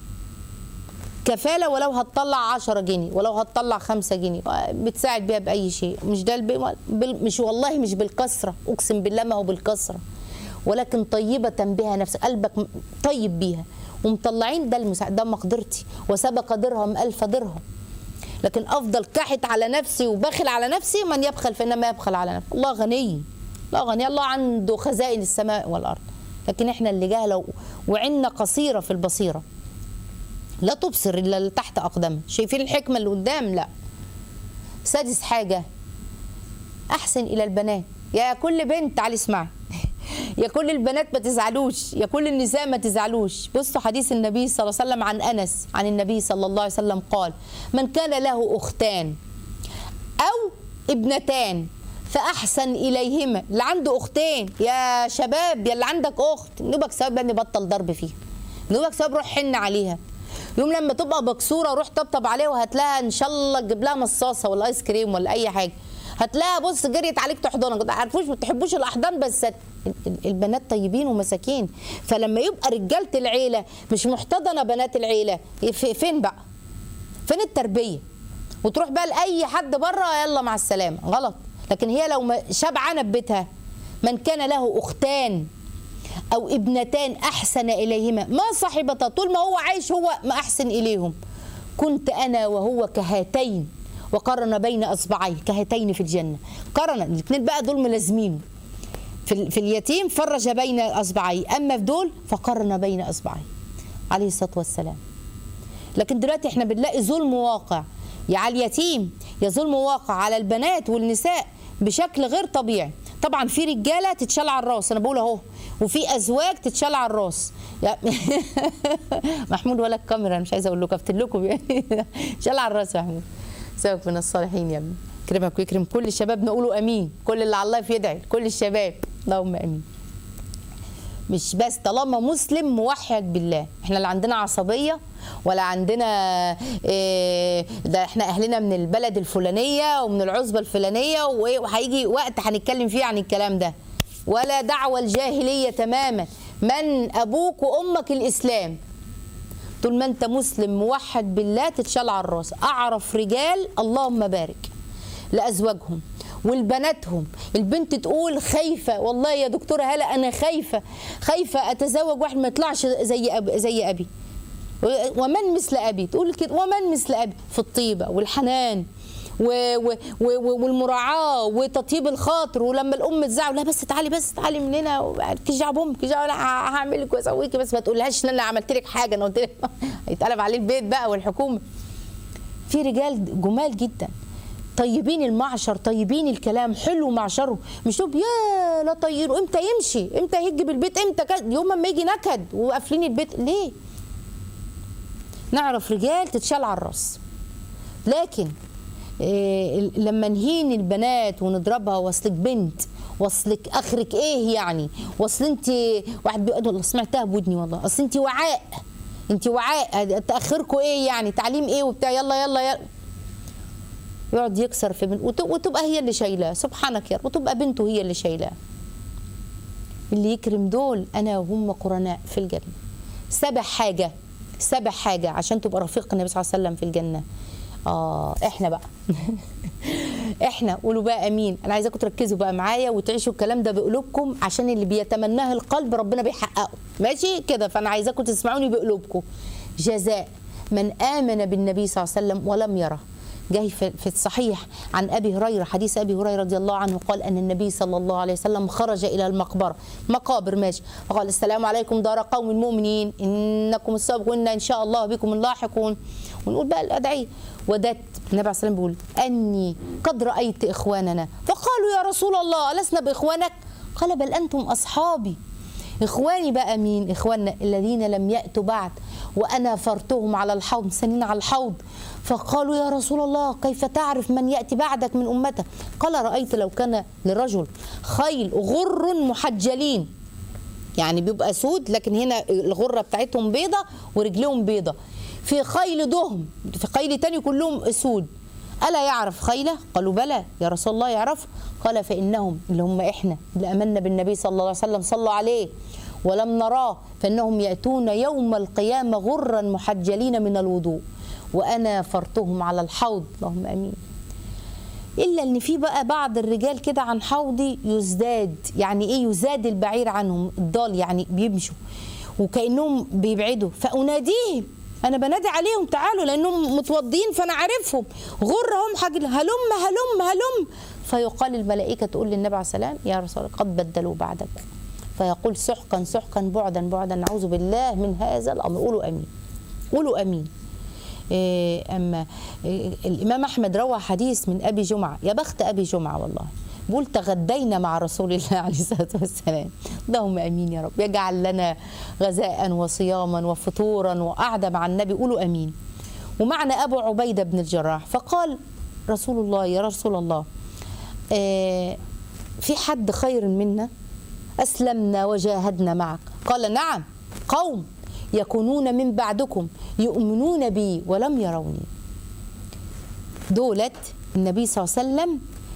كفاله ولو هتطلع 10 جنيه ولو هتطلع 5 جنيه بتساعد بيها باي شيء مش ده البي... بال... مش والله مش بالكسره اقسم بالله ما هو بالكسره ولكن طيبه بها نفسك قلبك م- طيب بيها ومطلعين ده المساعد ده مقدرتي وسبق درهم ألف درهم لكن افضل كحت على نفسي وبخل على نفسي من يبخل فانما يبخل على نفسه الله غني الله غني الله عنده خزائن السماء والارض لكن احنا اللي جهله و- وعنا قصيره في البصيره لا تبصر الا اللي تحت اقدامها شايفين الحكمه اللي قدام لا سادس حاجه احسن الى البنات يا كل بنت تعالي اسمعي يا كل البنات ما تزعلوش يا كل النساء ما تزعلوش بصوا حديث النبي صلى الله عليه وسلم عن انس عن النبي صلى الله عليه وسلم قال من كان له اختان او ابنتان فاحسن اليهما اللي عنده اختين يا شباب يا اللي عندك اخت نوبك سبب يعني بطل ضرب فيها نوبك سبب روح حن عليها يوم لما تبقى مكسوره روح طبطب عليها وهات لها ان شاء الله تجيب لها مصاصه ولا ايس كريم ولا اي حاجه هتلاقيها بص جريت عليك تحضنك ما عارفوش ما تحبوش الاحضان بس ال- ال- البنات طيبين ومساكين فلما يبقى رجاله العيله مش محتضنه بنات العيله في- فين بقى فين التربيه وتروح بقى لاي حد بره يلا مع السلامه غلط لكن هي لو ما- شبعانه ببيتها من كان له اختان او ابنتان احسن اليهما ما صاحبتا طول ما هو عايش هو ما احسن اليهم كنت انا وهو كهاتين وقرن بين اصبعيه كهاتين في الجنه قرن الاثنين بقى دول ملازمينه في, ال- في اليتيم فرج بين اصبعيه اما في دول فقرن بين اصبعيه عليه الصلاه والسلام لكن دلوقتي احنا بنلاقي ظلم واقع يا على اليتيم يا ظلم واقع على البنات والنساء بشكل غير طبيعي طبعا في رجاله تتشال على الراس انا بقول اهو وفي ازواج تتشال على الراس يعني محمود ولا الكاميرا أنا مش عايزه اقول لكم افتن لكم يعني شال على الراس يا محمود سبب من الصالحين يا ابني يكرمك ويكرم كل الشباب نقولوا امين كل اللي على الله يدعي كل الشباب اللهم امين مش بس طالما مسلم موحد بالله احنا لا عندنا عصبيه ولا عندنا إيه ده احنا اهلنا من البلد الفلانيه ومن العصبه الفلانيه وإيه وهيجي وقت هنتكلم فيه عن الكلام ده ولا دعوه الجاهليه تماما من ابوك وامك الاسلام طول ما انت مسلم موحد بالله تتشال على الراس اعرف رجال اللهم بارك لازواجهم والبناتهم البنت تقول خايفه والله يا دكتوره هلا انا خايفه خايفه اتزوج واحد ما يطلعش زي أب زي ابي ومن مثل ابي تقول كده ومن مثل ابي في الطيبه والحنان و و و والمراعاه وتطيب الخاطر ولما الام تزعل لا بس تعالي بس تعالي من هنا مالكيش دعوه بامك انا هعمل لك واسويكي بس ما تقولهاش ان انا عملت لك حاجه انا قلت لك هيتقلب عليه البيت بقى والحكومه في رجال جمال جدا طيبين المعشر طيبين الكلام حلو معشره مش تقول يا لا طير امتى يمشي امتى هيجي بالبيت امتى كد يوم ما يجي نكد وقافلين البيت ليه نعرف رجال تتشال على الراس لكن إيه لما نهين البنات ونضربها واصلك بنت واصلك اخرك ايه يعني واصل انت واحد بيقول والله سمعتها بودني والله اصل انت وعاء انت وعاء تاخركم ايه يعني تعليم ايه وبتاع يلا يلا يلا يقعد يكسر في بنت وتبقى هي اللي شايلاه سبحانك يا رب وتبقى بنته هي اللي شايلاه اللي يكرم دول انا وهم قرناء في الجنه سبع حاجه سبع حاجه عشان تبقى رفيق النبي صلى الله عليه وسلم في الجنه اه احنا بقى احنا قولوا بقى امين انا عايزاكم تركزوا بقى معايا وتعيشوا الكلام ده بقلوبكم عشان اللي بيتمناه القلب ربنا بيحققه ماشي كده فانا عايزاكم تسمعوني بقلوبكم جزاء من امن بالنبي صلى الله عليه وسلم ولم يره جاي في الصحيح عن ابي هريره حديث ابي هريره رضي الله عنه قال ان النبي صلى الله عليه وسلم خرج الى المقبره مقابر ماشي فقال السلام عليكم دار قوم مؤمنين انكم السابقون ان شاء الله بكم اللاحقون ونقول بقى الادعيه ودت النبي عليه الصلاه بيقول اني قد رايت اخواننا فقالوا يا رسول الله لسنا باخوانك قال بل انتم اصحابي اخواني بقى مين اخواننا الذين لم ياتوا بعد وانا فرتهم على الحوض سنين على الحوض فقالوا يا رسول الله كيف تعرف من ياتي بعدك من امتك قال رايت لو كان لرجل خيل غر محجلين يعني بيبقى سود لكن هنا الغره بتاعتهم بيضه ورجلهم بيضه في خيل دهم في خيل تاني كلهم سود ألا يعرف خيله؟ قالوا بلى يا رسول الله يعرف قال فإنهم اللي هم إحنا اللي أمنا بالنبي صلى الله عليه وسلم صلوا عليه ولم نراه فإنهم يأتون يوم القيامة غرا محجلين من الوضوء وأنا فرتهم على الحوض اللهم أمين إلا إن في بقى بعض الرجال كده عن حوضي يزداد يعني إيه يزاد البعير عنهم الضال يعني بيمشوا وكأنهم بيبعدوا فأناديهم انا بنادي عليهم تعالوا لانهم متوضين فانا عارفهم غرهم حاجل هلم هلم هلم فيقال الملائكه تقول للنبي عليه السلام يا رسول الله قد بدلوا بعدك فيقول سحقا سحقا بعدا بعدا نعوذ بالله من هذا الامر قولوا امين قولوا امين إيه اما إيه الامام احمد روى حديث من ابي جمعه يا بخت ابي جمعه والله بقول تغدينا مع رسول الله عليه الصلاه والسلام اللهم امين يا رب يجعل لنا غذاء وصياما وفطورا وقعده مع النبي قولوا امين ومعنا ابو عبيده بن الجراح فقال رسول الله يا رسول الله آه في حد خير منا اسلمنا وجاهدنا معك قال نعم قوم يكونون من بعدكم يؤمنون بي ولم يروني دولت النبي صلى الله عليه وسلم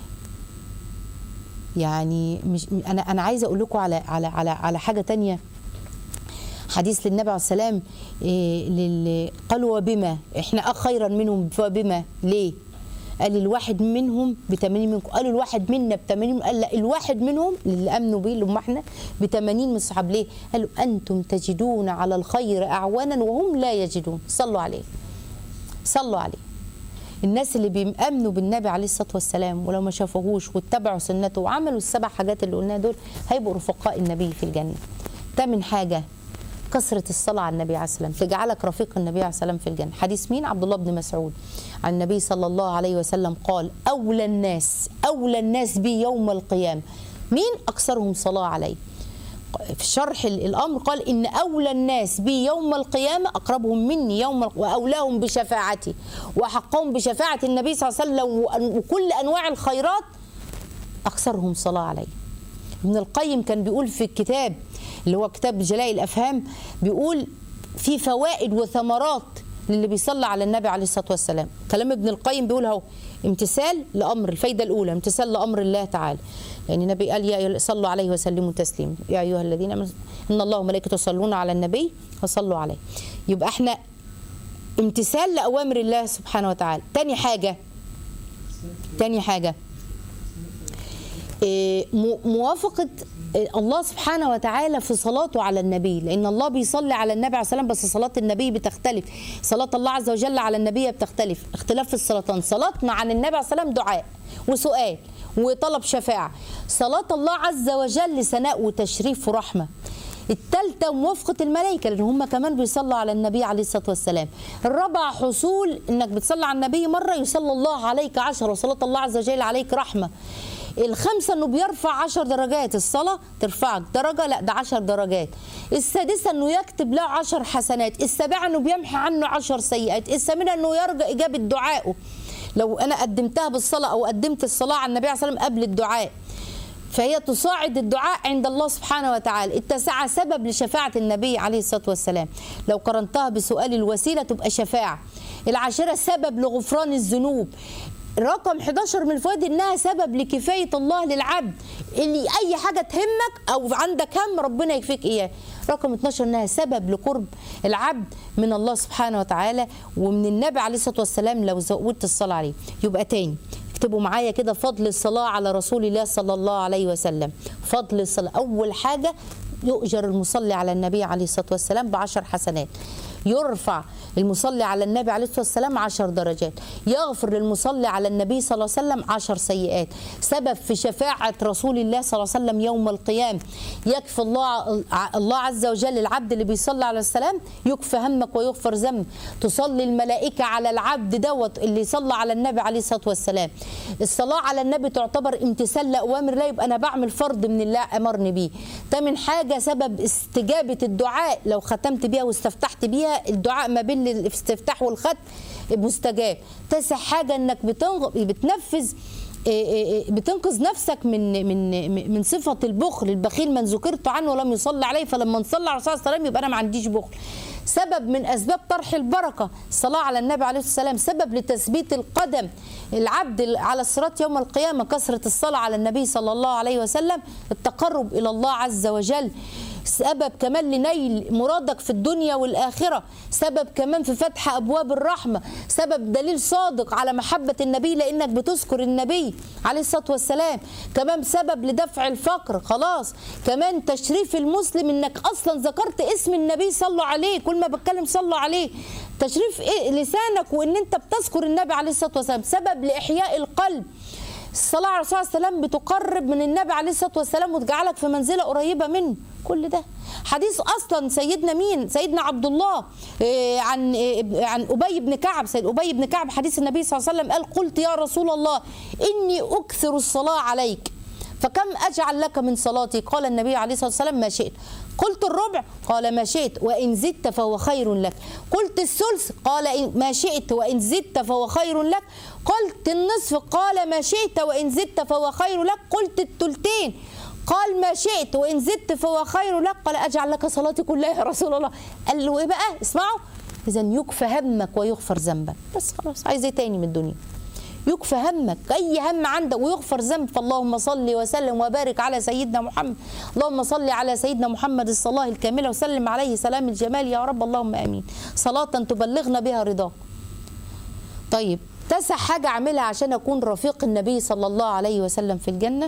يعني مش انا انا عايزه اقول لكم على على على على حاجه تانية حديث للنبي عليه السلام إيه لل... قالوا وبما احنا خيرا منهم وبما ليه قال الواحد منهم ب 80 منكم قالوا الواحد منا ب 80 قال لا الواحد منهم اللي امنوا بيه اللي هم احنا ب 80 من الصحاب ليه؟ قالوا انتم تجدون على الخير اعوانا وهم لا يجدون صلوا عليه صلوا عليه الناس اللي بيأمنوا بالنبي عليه الصلاه والسلام ولو ما شافوهوش واتبعوا سنته وعملوا السبع حاجات اللي قلناها دول هيبقوا رفقاء النبي في الجنه. تامن حاجه كثرة الصلاة على النبي عليه السلام تجعلك رفيق النبي عليه السلام في الجنة حديث مين عبد الله بن مسعود عن النبي صلى الله عليه وسلم قال أولى الناس أولى الناس بي يوم القيامة مين أكثرهم صلاة عليه في شرح ال- الامر قال ان اولى الناس بي يوم القيامه اقربهم مني يوم ال- واولاهم بشفاعتي واحقهم بشفاعه النبي صلى الله عليه وسلم وأن- وكل انواع الخيرات اكثرهم صلاه عليه ابن القيم كان بيقول في الكتاب اللي هو كتاب جلاء الافهام بيقول في فوائد وثمرات للي بيصلي على النبي عليه الصلاه والسلام كلام ابن القيم بيقول اهو امتثال لامر الفايده الاولى امتثال لامر الله تعالى يعني النبي قال يا أيها- صلوا عليه وسلموا تسليما يا ايها الذين امنوا ان الله وملائكته يصلون على النبي فصلوا عليه يبقى احنا امتثال لاوامر الله سبحانه وتعالى تاني حاجه تاني حاجه إيه، مو- موافقة إيه، الله سبحانه وتعالى في صلاته على النبي لأن الله بيصلي على النبي عليه السلام بس صلاة النبي بتختلف صلاة الله عز وجل على النبي بتختلف اختلاف في الصلاتين صلاتنا عن النبي عليه السلام دعاء وسؤال وطلب شفاعة صلاة الله عز وجل ثناء وتشريف ورحمة الثالثة موافقة الملائكة لأن هم كمان بيصلوا على النبي عليه الصلاة والسلام الرابع حصول إنك بتصلي على النبي مرة يصلى الله عليك عشرة وصلاة الله عز وجل عليك رحمة الخامسة انه بيرفع عشر درجات الصلاة ترفعك درجة لا ده عشر درجات السادسة انه يكتب له عشر حسنات السابعة انه بيمحي عنه عشر سيئات الثامنة انه يرجى اجابة دعائه لو انا قدمتها بالصلاة او قدمت الصلاة على النبي عليه الصلاة والسلام قبل الدعاء فهي تصاعد الدعاء عند الله سبحانه وتعالى التاسعة سبب لشفاعة النبي عليه الصلاة والسلام لو قرنتها بسؤال الوسيلة تبقى شفاعة العاشرة سبب لغفران الذنوب رقم 11 من الفوائد انها سبب لكفايه الله للعبد اللي اي حاجه تهمك او عندك هم ربنا يكفيك اياه رقم 12 انها سبب لقرب العبد من الله سبحانه وتعالى ومن النبي عليه الصلاه والسلام لو زودت الصلاه عليه يبقى تاني اكتبوا معايا كده فضل الصلاه على رسول الله صلى الله عليه وسلم فضل الصلاه اول حاجه يؤجر المصلي على النبي عليه الصلاه والسلام بعشر حسنات يرفع المصلي على النبي عليه الصلاه والسلام عشر درجات يغفر للمصلي على النبي صلى الله عليه وسلم عشر سيئات سبب في شفاعه رسول الله صلى الله عليه وسلم يوم القيامه يكفي الله الله عز وجل العبد اللي بيصلي على السلام يكفى همك ويغفر ذنب تصلي الملائكه على العبد دوت اللي يصلى على النبي عليه الصلاه والسلام الصلاه على النبي تعتبر امتثال لاوامر الله يبقى انا بعمل فرض من الله امرني بيه تامن حاجه سبب استجابه الدعاء لو ختمت بيها واستفتحت بيها الدعاء ما بين الاستفتاح والختم مستجاب تاسع حاجه انك بتنغ... بتنفذ إيه إيه إيه بتنقذ نفسك من من من صفه البخل البخيل من ذكرت عنه ولم يصلي عليه فلما نصلي على الرسول صلى الله عليه وسلم يبقى انا ما عنديش بخل سبب من اسباب طرح البركه الصلاه على النبي عليه الصلاه والسلام سبب لتثبيت القدم العبد على الصراط يوم القيامه كثره الصلاه على النبي صلى الله عليه وسلم التقرب الى الله عز وجل سبب كمان لنيل مرادك في الدنيا والآخرة سبب كمان في فتح أبواب الرحمة سبب دليل صادق على محبة النبي لأنك بتذكر النبي عليه الصلاة والسلام كمان سبب لدفع الفقر خلاص كمان تشريف المسلم انك اصلا ذكرت اسم النبي صلوا عليه كل ما بتكلم صلوا عليه تشريف إيه لسانك وان انت بتذكر النبي عليه الصلاة والسلام سبب لإحياء القلب الصلاة على الرسول صلى الله عليه وسلم بتقرب من النبي عليه الصلاة والسلام وتجعلك في منزلة قريبة منه كل ده حديث اصلا سيدنا مين سيدنا عبد الله إيه عن إيه عن ابي بن كعب سيد ابي بن كعب حديث النبي صلى الله عليه وسلم قال قلت يا رسول الله اني اكثر الصلاه عليك فكم اجعل لك من صلاتي قال النبي عليه الصلاه والسلام ما شئت قلت الربع قال ما شئت وان زدت فهو خير لك قلت الثلث قال ما شئت وان زدت فهو خير لك قلت النصف قال ما شئت وان زدت فهو خير لك قلت الثلثين قال ما شئت وان زدت فهو خير لك قال اجعل لك صلاتي كلها يا رسول الله قال له ايه بقى اسمعوا اذا يكفى همك ويغفر ذنبك بس خلاص عايز ايه تاني من الدنيا يكفى همك اي هم عندك ويغفر ذنب فاللهم صل وسلم وبارك على سيدنا محمد اللهم صل على سيدنا محمد الصلاه الكامله وسلم عليه سلام الجمال يا رب اللهم امين صلاه تبلغنا بها رضاك طيب تسع حاجه اعملها عشان اكون رفيق النبي صلى الله عليه وسلم في الجنه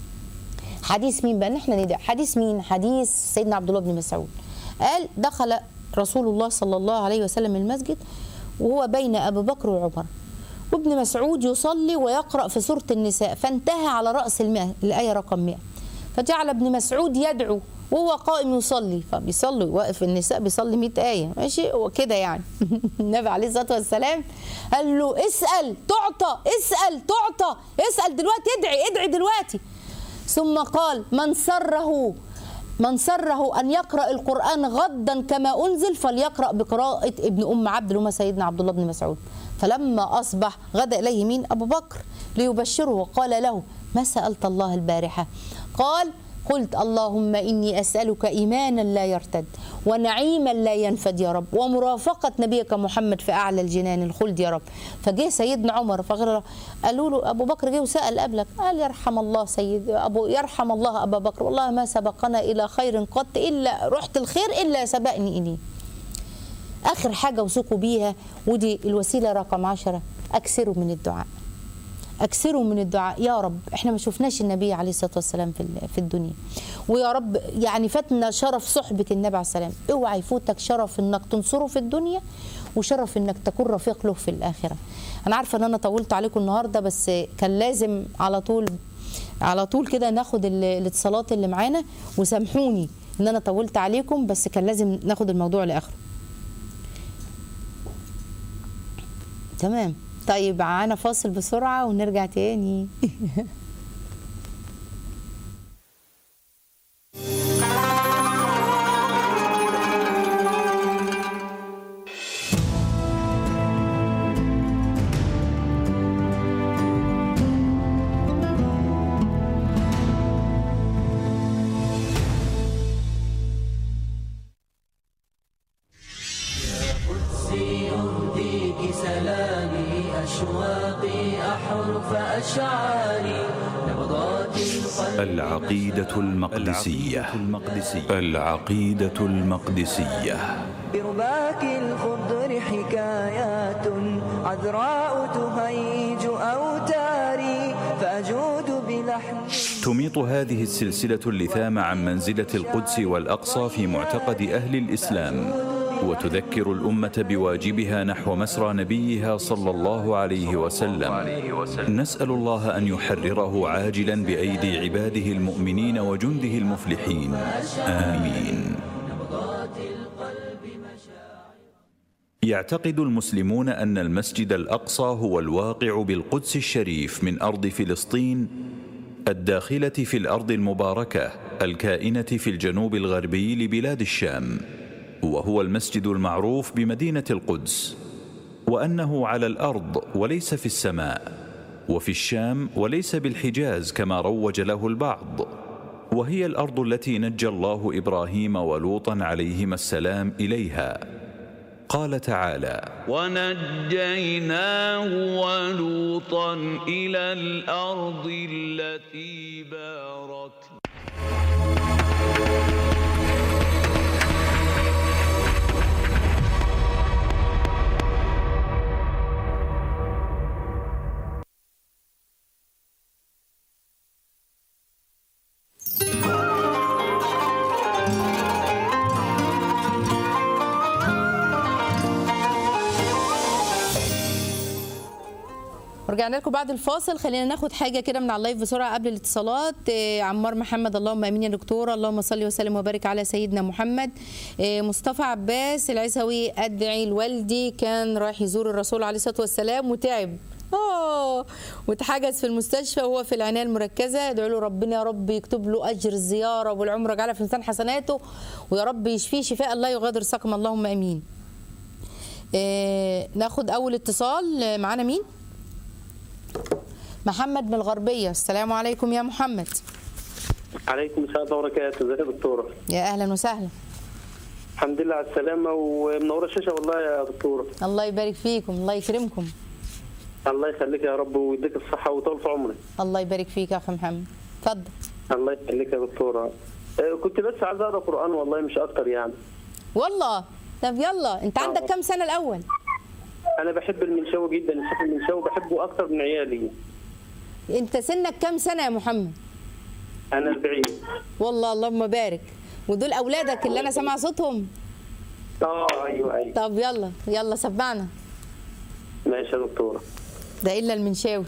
حديث مين بقى احنا ندعي حديث مين حديث سيدنا عبد الله بن مسعود قال دخل رسول الله صلى الله عليه وسلم المسجد وهو بين ابو بكر وعمر وابن مسعود يصلي ويقرا في سوره النساء فانتهى على راس المئة الايه رقم 100 فجعل ابن مسعود يدعو وهو قائم يصلي فبيصلي واقف النساء بيصلي 100 ايه ماشي وكده يعني النبي عليه الصلاه والسلام قال له اسال تعطى اسال تعطى اسال دلوقتي ادعي ادعي دلوقتي ثم قال من سره من سره أن يقرأ القرآن غدا كما أنزل فليقرأ بقراءة ابن أم عبد اللي هو سيدنا عبد الله بن مسعود فلما أصبح غدا إليه مين أبو بكر ليبشره وقال له ما سألت الله البارحة قال قلت اللهم إني أسألك إيمانا لا يرتد ونعيما لا ينفد يا رب ومرافقة نبيك محمد في أعلى الجنان الخلد يا رب فجه سيدنا عمر فغير قالوا له أبو بكر جه وسأل قبلك قال يرحم الله سيد أبو يرحم الله أبا بكر والله ما سبقنا إلى خير قط إلا رحت الخير إلا سبقني إليه آخر حاجة وثقوا بيها ودي الوسيلة رقم عشرة أكثروا من الدعاء اكثروا من الدعاء يا رب احنا ما شفناش النبي عليه الصلاه والسلام في ال- في الدنيا ويا رب يعني فاتنا شرف صحبه النبي عليه السلام اوعى يفوتك شرف انك تنصره في الدنيا وشرف انك تكون رفيق له في الاخره انا عارفه ان انا طولت عليكم النهارده بس كان لازم على طول على طول كده ناخد ال- الاتصالات اللي معانا وسامحوني ان انا طولت عليكم بس كان لازم ناخد الموضوع لاخره تمام طيب معانا فاصل بسرعة ونرجع تاني يهديك سلامي أشواقي أحرف أشعاري نبضات القلب العقيدة المقدسية العقيدة المقدسية برباك الخضر حكايات عذراء تهيج أوتاري فأجود بلحن تميط هذه السلسلة اللثام عن منزلة القدس والأقصى في معتقد أهل الإسلام وتذكر الأمة بواجبها نحو مسرى نبيها صلى الله عليه وسلم نسأل الله أن يحرره عاجلا بأيدي عباده المؤمنين وجنده المفلحين آمين يعتقد المسلمون أن المسجد الأقصى هو الواقع بالقدس الشريف من أرض فلسطين الداخلة في الأرض المباركة الكائنة في الجنوب الغربي لبلاد الشام وهو المسجد المعروف بمدينة القدس وأنه على الأرض وليس في السماء وفي الشام وليس بالحجاز كما روج له البعض وهي الأرض التي نجى الله إبراهيم ولوطا عليهما السلام إليها قال تعالى ونجيناه ولوطا إلى الأرض التي باركنا ورجعنا لكم بعد الفاصل خلينا ناخد حاجه كده من على اللايف بسرعه قبل الاتصالات إيه، عمار محمد اللهم امين يا دكتوره اللهم صل وسلم وبارك على سيدنا محمد إيه، مصطفى عباس العيسوي ادعي لوالدي كان رايح يزور الرسول عليه الصلاه والسلام وتعب اه واتحجز في المستشفى وهو في العنايه المركزه ادعوا له ربنا يا رب يكتب له اجر الزياره والعمره جعلها في ميزان حسناته ويا رب يشفيه شفاء لا يغادر سقما اللهم امين إيه، ناخد اول اتصال آه، معانا مين محمد من الغربية السلام عليكم يا محمد عليكم السلام وبركاته ازيك يا دكتوره يا أهلا وسهلا الحمد لله على السلامه ومنوره الشاشه والله يا دكتوره الله يبارك فيكم الله يكرمكم الله يخليك يا رب ويديك الصحه وطول في عمرك الله يبارك فيك يا أخي محمد اتفضل الله يخليك يا دكتوره آه، كنت بس عايز اقرا قران والله مش اكتر يعني والله طب يلا انت عندك كام سنة الأول انا بحب المنشاوي جدا الشيخ المنشاوي بحبه اكتر من عيالي انت سنك كام سنة يا محمد انا 40 والله اللهم بارك ودول أولادك اللي أنا سامعة صوتهم اه ايوه ايوه طب يلا يلا سمعنا ماشي يا دكتوره ده إلا المنشاوي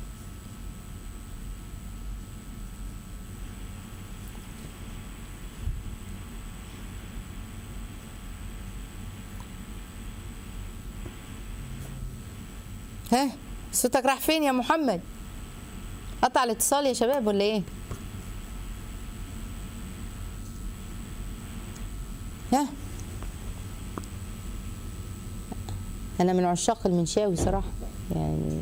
ها صوتك راح فين يا محمد قطع الاتصال يا شباب ولا ايه انا من عشاق المنشاوي صراحه يعني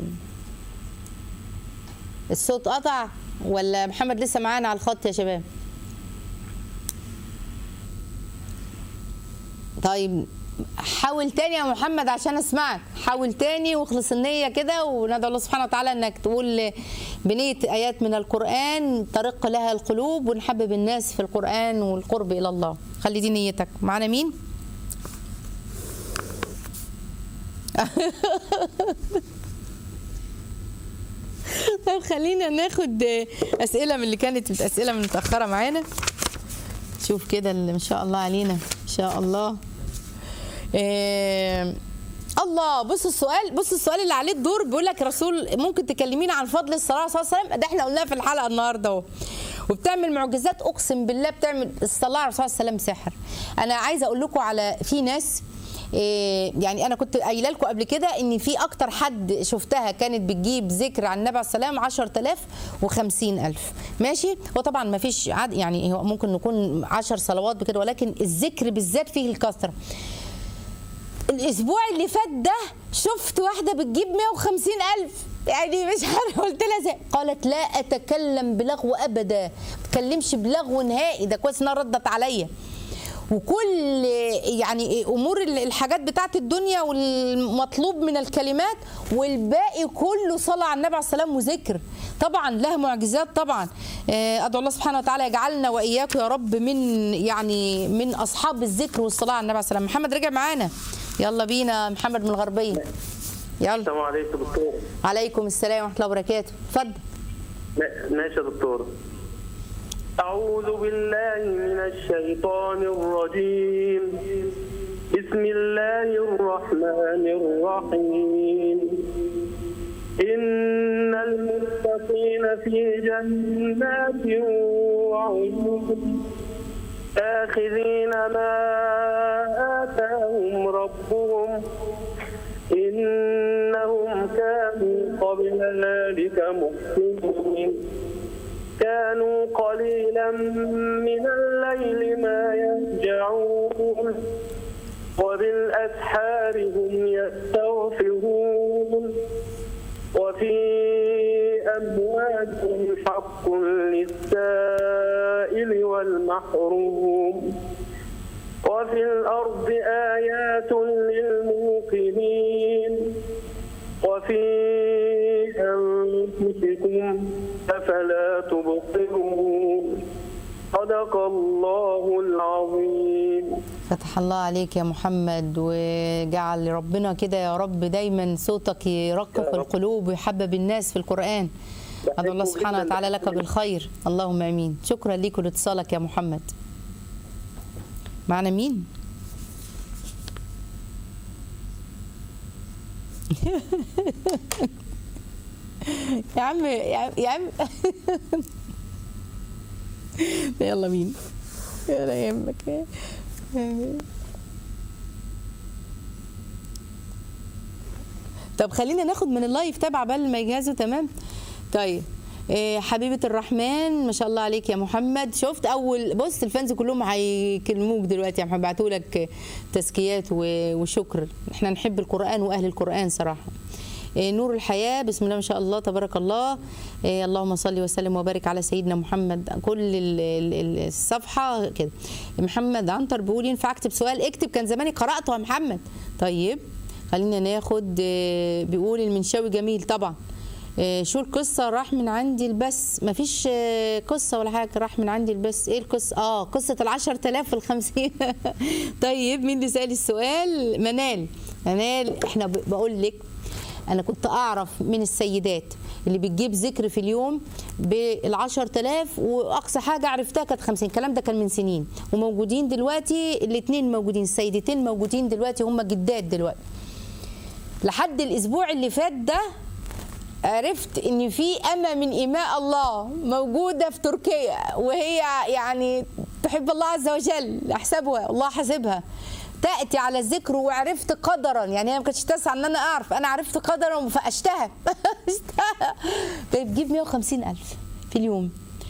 الصوت قطع ولا محمد لسه معانا على الخط يا شباب طيب حاول تاني يا محمد عشان اسمعك حاول تاني واخلص النية كده وندعو الله سبحانه وتعالى انك تقول بنية ايات من القرآن ترق لها القلوب ونحبب الناس في القرآن والقرب الى الله خلي دي نيتك معانا مين طب خلينا ناخد اسئله من اللي كانت اسئله من متاخره معانا شوف كده اللي ما شاء الله علينا ما شاء الله إيه الله بص السؤال بص السؤال اللي عليه الدور بيقول لك رسول ممكن تكلمينا عن فضل الصلاه صلى الله عليه وسلم ده احنا قلناه في الحلقه النهارده اهو وبتعمل معجزات اقسم بالله بتعمل الصلاه على الرسول صلى الله عليه وسلم سحر انا عايزه اقول لكم على في ناس إيه يعني انا كنت قايله لكم قبل كده ان في اكتر حد شفتها كانت بتجيب ذكر عن النبي عليه السلام 10000 و50000 ماشي وطبعا ما فيش عد يعني هو ممكن نكون 10 صلوات بكده ولكن الذكر بالذات فيه الكثره الاسبوع اللي فات ده شفت واحده بتجيب 150000 يعني مش عارفه قلت لها ازاي قالت لا اتكلم بلغو ابدا ما بتكلمش بلغو نهائي ده كويس انها ردت عليا وكل يعني امور الحاجات بتاعت الدنيا والمطلوب من الكلمات والباقي كله صلاه على النبي عليه السلام وذكر طبعا لها معجزات طبعا ادعو الله سبحانه وتعالى يجعلنا واياكم يا رب من يعني من اصحاب الذكر والصلاه على النبي عليه السلام محمد رجع معانا يلا بينا محمد من الغربيه يلا السلام عليكم دكتور عليكم السلام ورحمه الله وبركاته اتفضل ماشي يا دكتور أعوذ بالله من الشيطان الرجيم بسم الله الرحمن الرحيم إن المتقين في جنات وعيون آخذين ما آتاهم ربهم إنهم كانوا قبل ذلك محسنين كانوا قليلا من الليل ما يهجعون وبالأسحار هم يستغفرون وفي أموالهم حق للسائل والمحروم وفي الأرض آيات للموقنين وفي أنفسكم أفلا تبصرون صدق الله العظيم فتح الله عليك يا محمد وجعل ربنا كده يا رب دايما صوتك يرقق القلوب ويحبب الناس في القرآن أدعو الله سبحانه وتعالى لك بالخير اللهم امين شكرا ليك ولاتصالك يا محمد معنا مين يا عم يا عم, يا عم. يلا مين ولا يهمك طب خلينا ناخد من اللايف تابع بال ما يجهزوا تمام طيب إيه حبيبة الرحمن ما شاء الله عليك يا محمد شفت أول بص الفانز كلهم هيكلموك دلوقتي يا محمد بعتوا لك تزكيات وشكر احنا نحب القرآن وأهل القرآن صراحة إيه نور الحياة بسم الله ما شاء الله تبارك الله إيه اللهم صل وسلم وبارك على سيدنا محمد كل الصفحة كده محمد عنتر بيقول ينفع اكتب سؤال اكتب كان زماني قرأته يا محمد طيب خلينا ناخد بيقول المنشاوي جميل طبعا شو القصة راح من عندي البس مفيش قصة ولا حاجة راح من عندي البس ايه القصة اه قصة العشر تلاف في الخمسين طيب مين اللي سأل السؤال منال منال احنا بقول لك انا كنت اعرف من السيدات اللي بتجيب ذكر في اليوم بالعشر تلاف واقصى حاجه عرفتها كانت 50 الكلام ده كان من سنين وموجودين دلوقتي الاثنين موجودين السيدتين موجودين دلوقتي هم جدات دلوقتي لحد الاسبوع اللي فات ده عرفت ان في امه من اماء الله موجوده في تركيا وهي يعني تحب الله عز وجل احسبها الله حاسبها تاتي على الذكر وعرفت قدرا يعني هي ما كانتش تسعى ان انا اعرف انا عرفت قدرا فاشتهى اشتهى طيب جيب 150 الف في اليوم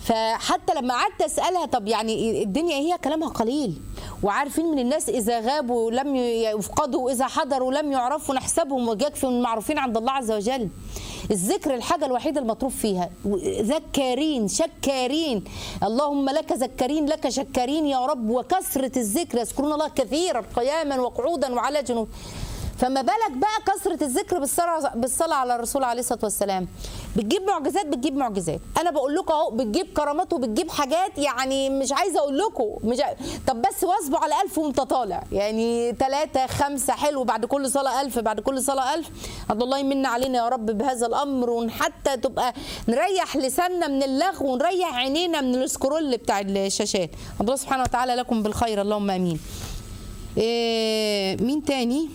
فحتى لما قعدت اسالها طب يعني الدنيا هي كلامها قليل وعارفين من الناس اذا غابوا لم يفقدوا واذا حضروا لم يعرفوا نحسبهم ويكفي من المعروفين عند الله عز وجل الذكر الحاجة الوحيدة المطلوب فيها ذكارين شكارين اللهم لك ذكارين لك شكارين يا رب وكثرة الذكر يذكرون الله كثيرا قياما وقعودا وعلى جنوب فما بالك بقى كثرة الذكر بالصلاة بالصلاة على الرسول عليه الصلاة والسلام بتجيب معجزات بتجيب معجزات انا بقول لكم اهو بتجيب كرامات وبتجيب حاجات يعني مش عايزه اقول لكم مش ع... طب بس واظبوا على ألف وانت طالع يعني ثلاثة خمسة حلو بعد كل صلاة ألف بعد كل صلاة ألف عبد الله يمن علينا يا رب بهذا الأمر وحتى تبقى نريح لساننا من اللغو ونريح عينينا من السكرول بتاع الشاشات الله سبحانه وتعالى لكم بالخير اللهم امين إيه مين تاني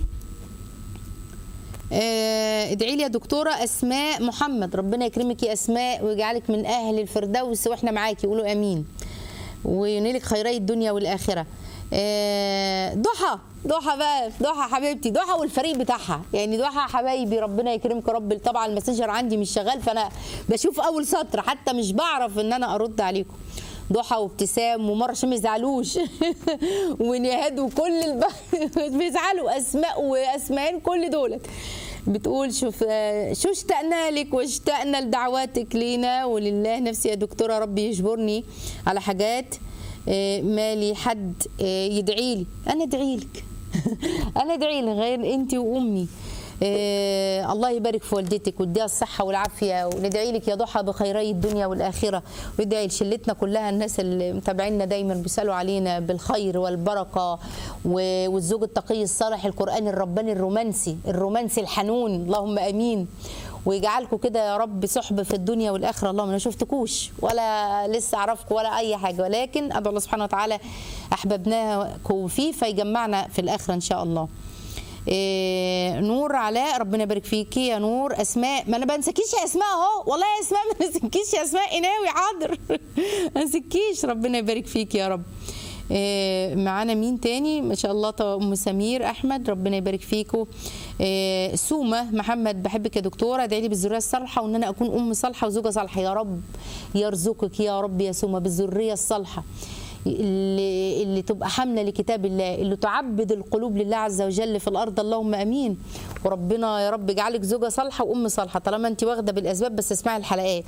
آه، ادعي لي يا دكتوره اسماء محمد ربنا يكرمك يا اسماء ويجعلك من اهل الفردوس واحنا معاكي قولوا امين وينيلك خيري الدنيا والاخره آه، ضحى ضحى بقى ضحى حبيبتي ضحى والفريق بتاعها يعني ضحى حبايبي ربنا يكرمك يا رب طبعا الماسنجر عندي مش شغال فانا بشوف اول سطر حتى مش بعرف ان انا ارد عليكم ضحى وابتسام ومره عشان ما يزعلوش ونهاد وكل الب... بيزعلوا اسماء واسماء كل دولت بتقول شوف شو اشتقنا لك واشتقنا لدعواتك لينا ولله نفسي يا دكتوره ربي يجبرني على حاجات اه، مالي حد اه، يدعي لي انا ادعي لك انا ادعي لي غير انت وامي إيه الله يبارك في والدتك ويديها الصحة والعافية وندعي لك يا ضحى بخيري الدنيا والآخرة ويدعي لشلتنا كلها الناس اللي متابعينا دايما بيسألوا علينا بالخير والبركة و- والزوج التقي الصالح القرآن الرباني الرومانسي الرومانسي الحنون اللهم آمين ويجعلكم كده يا رب صحبة في الدنيا والآخرة اللهم ما شفتكوش ولا لسه أعرفكم ولا أي حاجة ولكن أدعو الله سبحانه وتعالى أحببناكم فيه فيجمعنا في الآخرة إن شاء الله إيه نور علاء ربنا يبارك فيكي يا نور اسماء ما انا بنسكيش يا اسماء اهو والله يا اسماء ما نسكيش يا اسماء قناوي حاضر ما نسكيش ربنا يبارك فيكي يا رب إيه معانا مين تاني ما شاء الله طب ام سمير احمد ربنا يبارك فيكم إيه سومه محمد بحبك يا دكتوره ادعي لي بالذريه الصالحه وان انا اكون ام صالحه وزوجه صالحه يا رب يرزقك يا رب يا سومه بالذريه الصالحه اللي, اللي تبقى حامله لكتاب الله اللي تعبد القلوب لله عز وجل في الارض اللهم امين وربنا يا رب يجعلك زوجه صالحه وام صالحه طالما انت واخده بالاسباب بس اسمعي الحلقات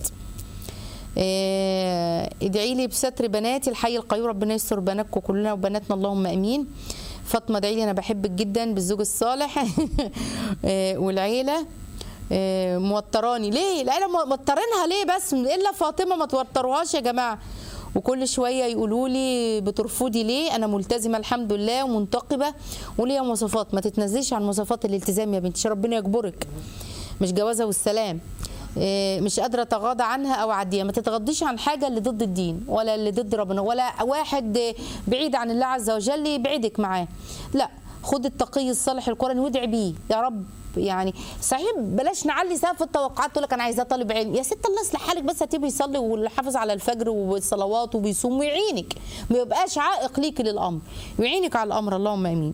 آه، ادعي لي بستر بناتي الحي القيوم ربنا يستر بناتكم كلنا وبناتنا اللهم امين فاطمه ادعي لي انا بحبك جدا بالزوج الصالح آه، والعيله آه، موتراني ليه العيله موترينها ليه بس الا فاطمه ما توتروهاش يا جماعه وكل شويه يقولوا لي بترفضي ليه انا ملتزمه الحمد لله ومنتقبه وليا مواصفات ما تتنزليش عن مواصفات الالتزام يا بنتي ربنا يجبرك مش جوازه والسلام إيه، مش قادره اتغاضى عنها او اعديها ما تتغضيش عن حاجه اللي ضد الدين ولا اللي ضد ربنا ولا واحد بعيد عن الله عز وجل يبعدك معاه لا خد التقي الصالح القرآن وادعي بيه يا رب يعني صحيح بلاش نعلي سقف التوقعات تقول لك انا عايزاه طالب علم يا ست الله يصلح حالك بس هتبقى يصلي ويحافظ على الفجر والصلوات وبيصوم ويعينك ما يبقاش عائق ليك للامر ويعينك على الامر اللهم امين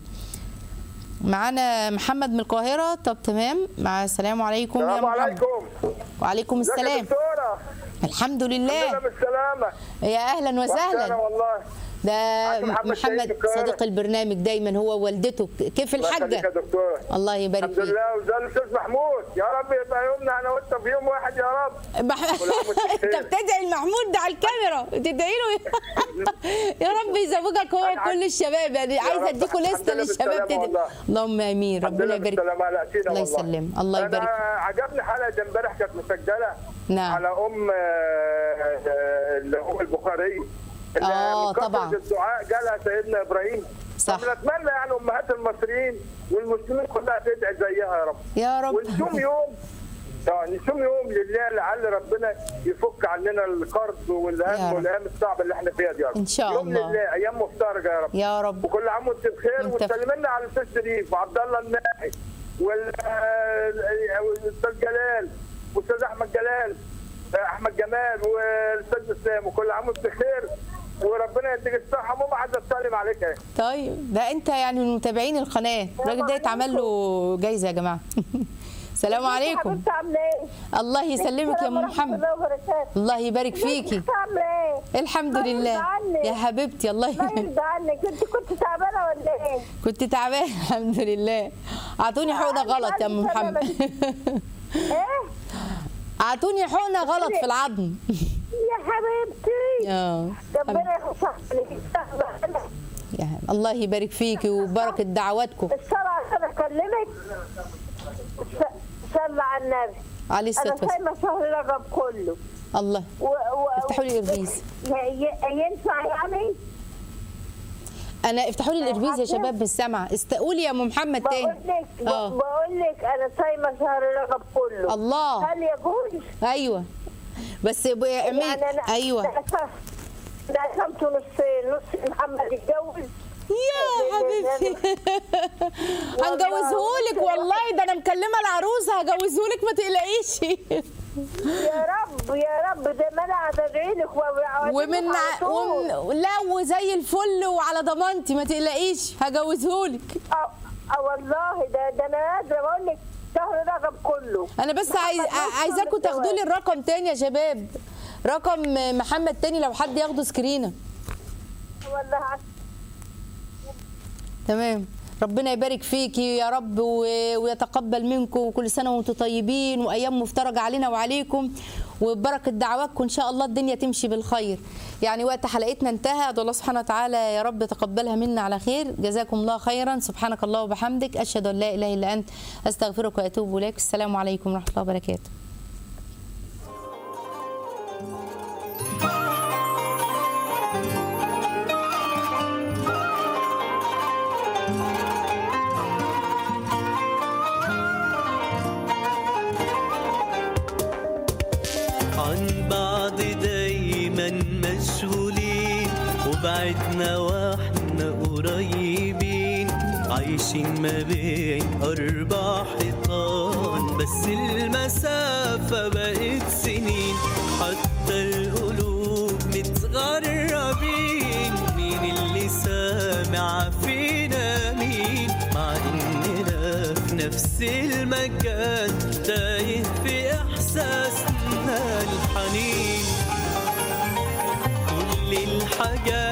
معانا محمد من القاهرة طب تمام مع السلام عليكم يا السلام محمد عليكم وعليكم ازيك يا السلام دكتورة الحمد الحمد لله لله بالسلامة يا اهلا وحشانة وسهلا والله ده عايز محمد محمد سيد من القاهرة. صديق البرنامج دايما هو ووالدته كيف الله يخليك يا الحاجة دكتور الله يبارك الحمد فيك لله وزي الاستاذ محمود يا رب يبقى يومنا انا وانت في يوم واحد يا رب مح... كل عام وانت انت بخير. بتدعي المحمود ده على الكاميرا تدعي له يا رب يزوجك هو أنا كل الشباب يعني يا عايزه رب. اديكوا الحمد لسته لله للشباب بالسلامة تدعي والله. اللهم امين الحمد ربنا لله يبارك بالسلامة لا سينا الله والله يسلم الله انا يبارك عجبني حلقة امبارح كانت مسجلة نعم. على ام آه، آه، اللي هو البخاري اللي آه، من كثرة طبعا. الدعاء جالها سيدنا ابراهيم صح. فبنتمنى يعني امهات المصريين والمسلمين كلها تدعي زيها يا رب يا رب ونصوم يوم آه، نصوم يوم لله لعل ربنا يفك عننا القرض يا والهم رب. والايام الصعبه اللي احنا فيها دي يا رب إن شاء يوم الله. لله ايام مفترجه يا رب يا رب وكل عام وانت بخير وانت- وسلم لنا على الاستاذ شريف وعبد الله الناحي وال- آه، والاستاذ جلال والاستاذ احمد جلال آه، احمد جمال والاستاذ اسلام وكل عام وانت بخير وربنا يديك الصحه ماما عايزه تسلم عليك اهي طيب ده انت يعني من متابعين القناه الراجل ده يتعمل له جايزه يا جماعه السلام عليكم حبيبتي عامله ايه؟ الله يسلمك يا ام السلام ورحمة محمد الله وبركاته الله يبارك فيكي انت عامله ايه؟ الحمد الله لله يرضى عنك. يا حبيبتي الله الله يبارك يرضى عنك انت كنت تعبانه ولا ايه؟ كنت تعبانه الحمد لله اعطوني حقنه غلط يا ام ألف محمد ايه؟ اعطوني حقنه غلط في العظم يا حبيبتي اه ربنا يخصك يا الله يبارك فيكي وبركه دعواتكم السرعه عشان اكلمك س- صلى على النبي عليه انا الصلاه والسلام صايمه شهر رجب كله الله و... و... افتحوا لي الإربيز. ي- ي- ينفع يعني؟ انا افتحوا لي الاربيز يا شباب بالسمع استقولي يا ام محمد بقول تاني لك اه بقول لك انا صايمه شهر رجب كله الله هل يجوز؟ ايوه بس ب- اعملي يعني أنا ايوه ده قسمته نصين نص محمد يتجوز يا حبيبتي هنجوزهولك والله ده انا مكلمه العروسه هجوزهولك ما تقلقيش يا رب يا رب ده ما انا هدعي لك وأوعدك ومن على ع- طول. ومن لا وزي الفل وعلى ضمانتي ما تقلقيش هجوزهولك اه آه والله ده ده انا قادره بقول لك شهر رجب كله انا بس عايز محمد عايزاكم نص تاخدوا لي الجواز. الرقم تاني يا شباب رقم محمد تاني لو حد ياخده سكرينه والله عس- تمام ربنا يبارك فيكي يا رب و- ويتقبل منكم وكل سنه وانتم طيبين وايام مفترجه علينا وعليكم وببركه دعواتكم ان شاء الله الدنيا تمشي بالخير يعني وقت حلقتنا انتهى ادعو الله سبحانه وتعالى يا رب تقبلها منا على خير جزاكم الله خيرا سبحانك الله وبحمدك اشهد ان لا اله الا انت استغفرك واتوب اليك السلام عليكم ورحمه الله وبركاته عن بعض دايما مشغولين وبعدنا واحنا قريبين عايشين ما بين أربع حيطان بس المسافة بقت سنين حتى القلوب متغربين مين اللي سامع فينا مين مع إننا في نفس المكان تايه في إحساسنا الحنين كل الحاجات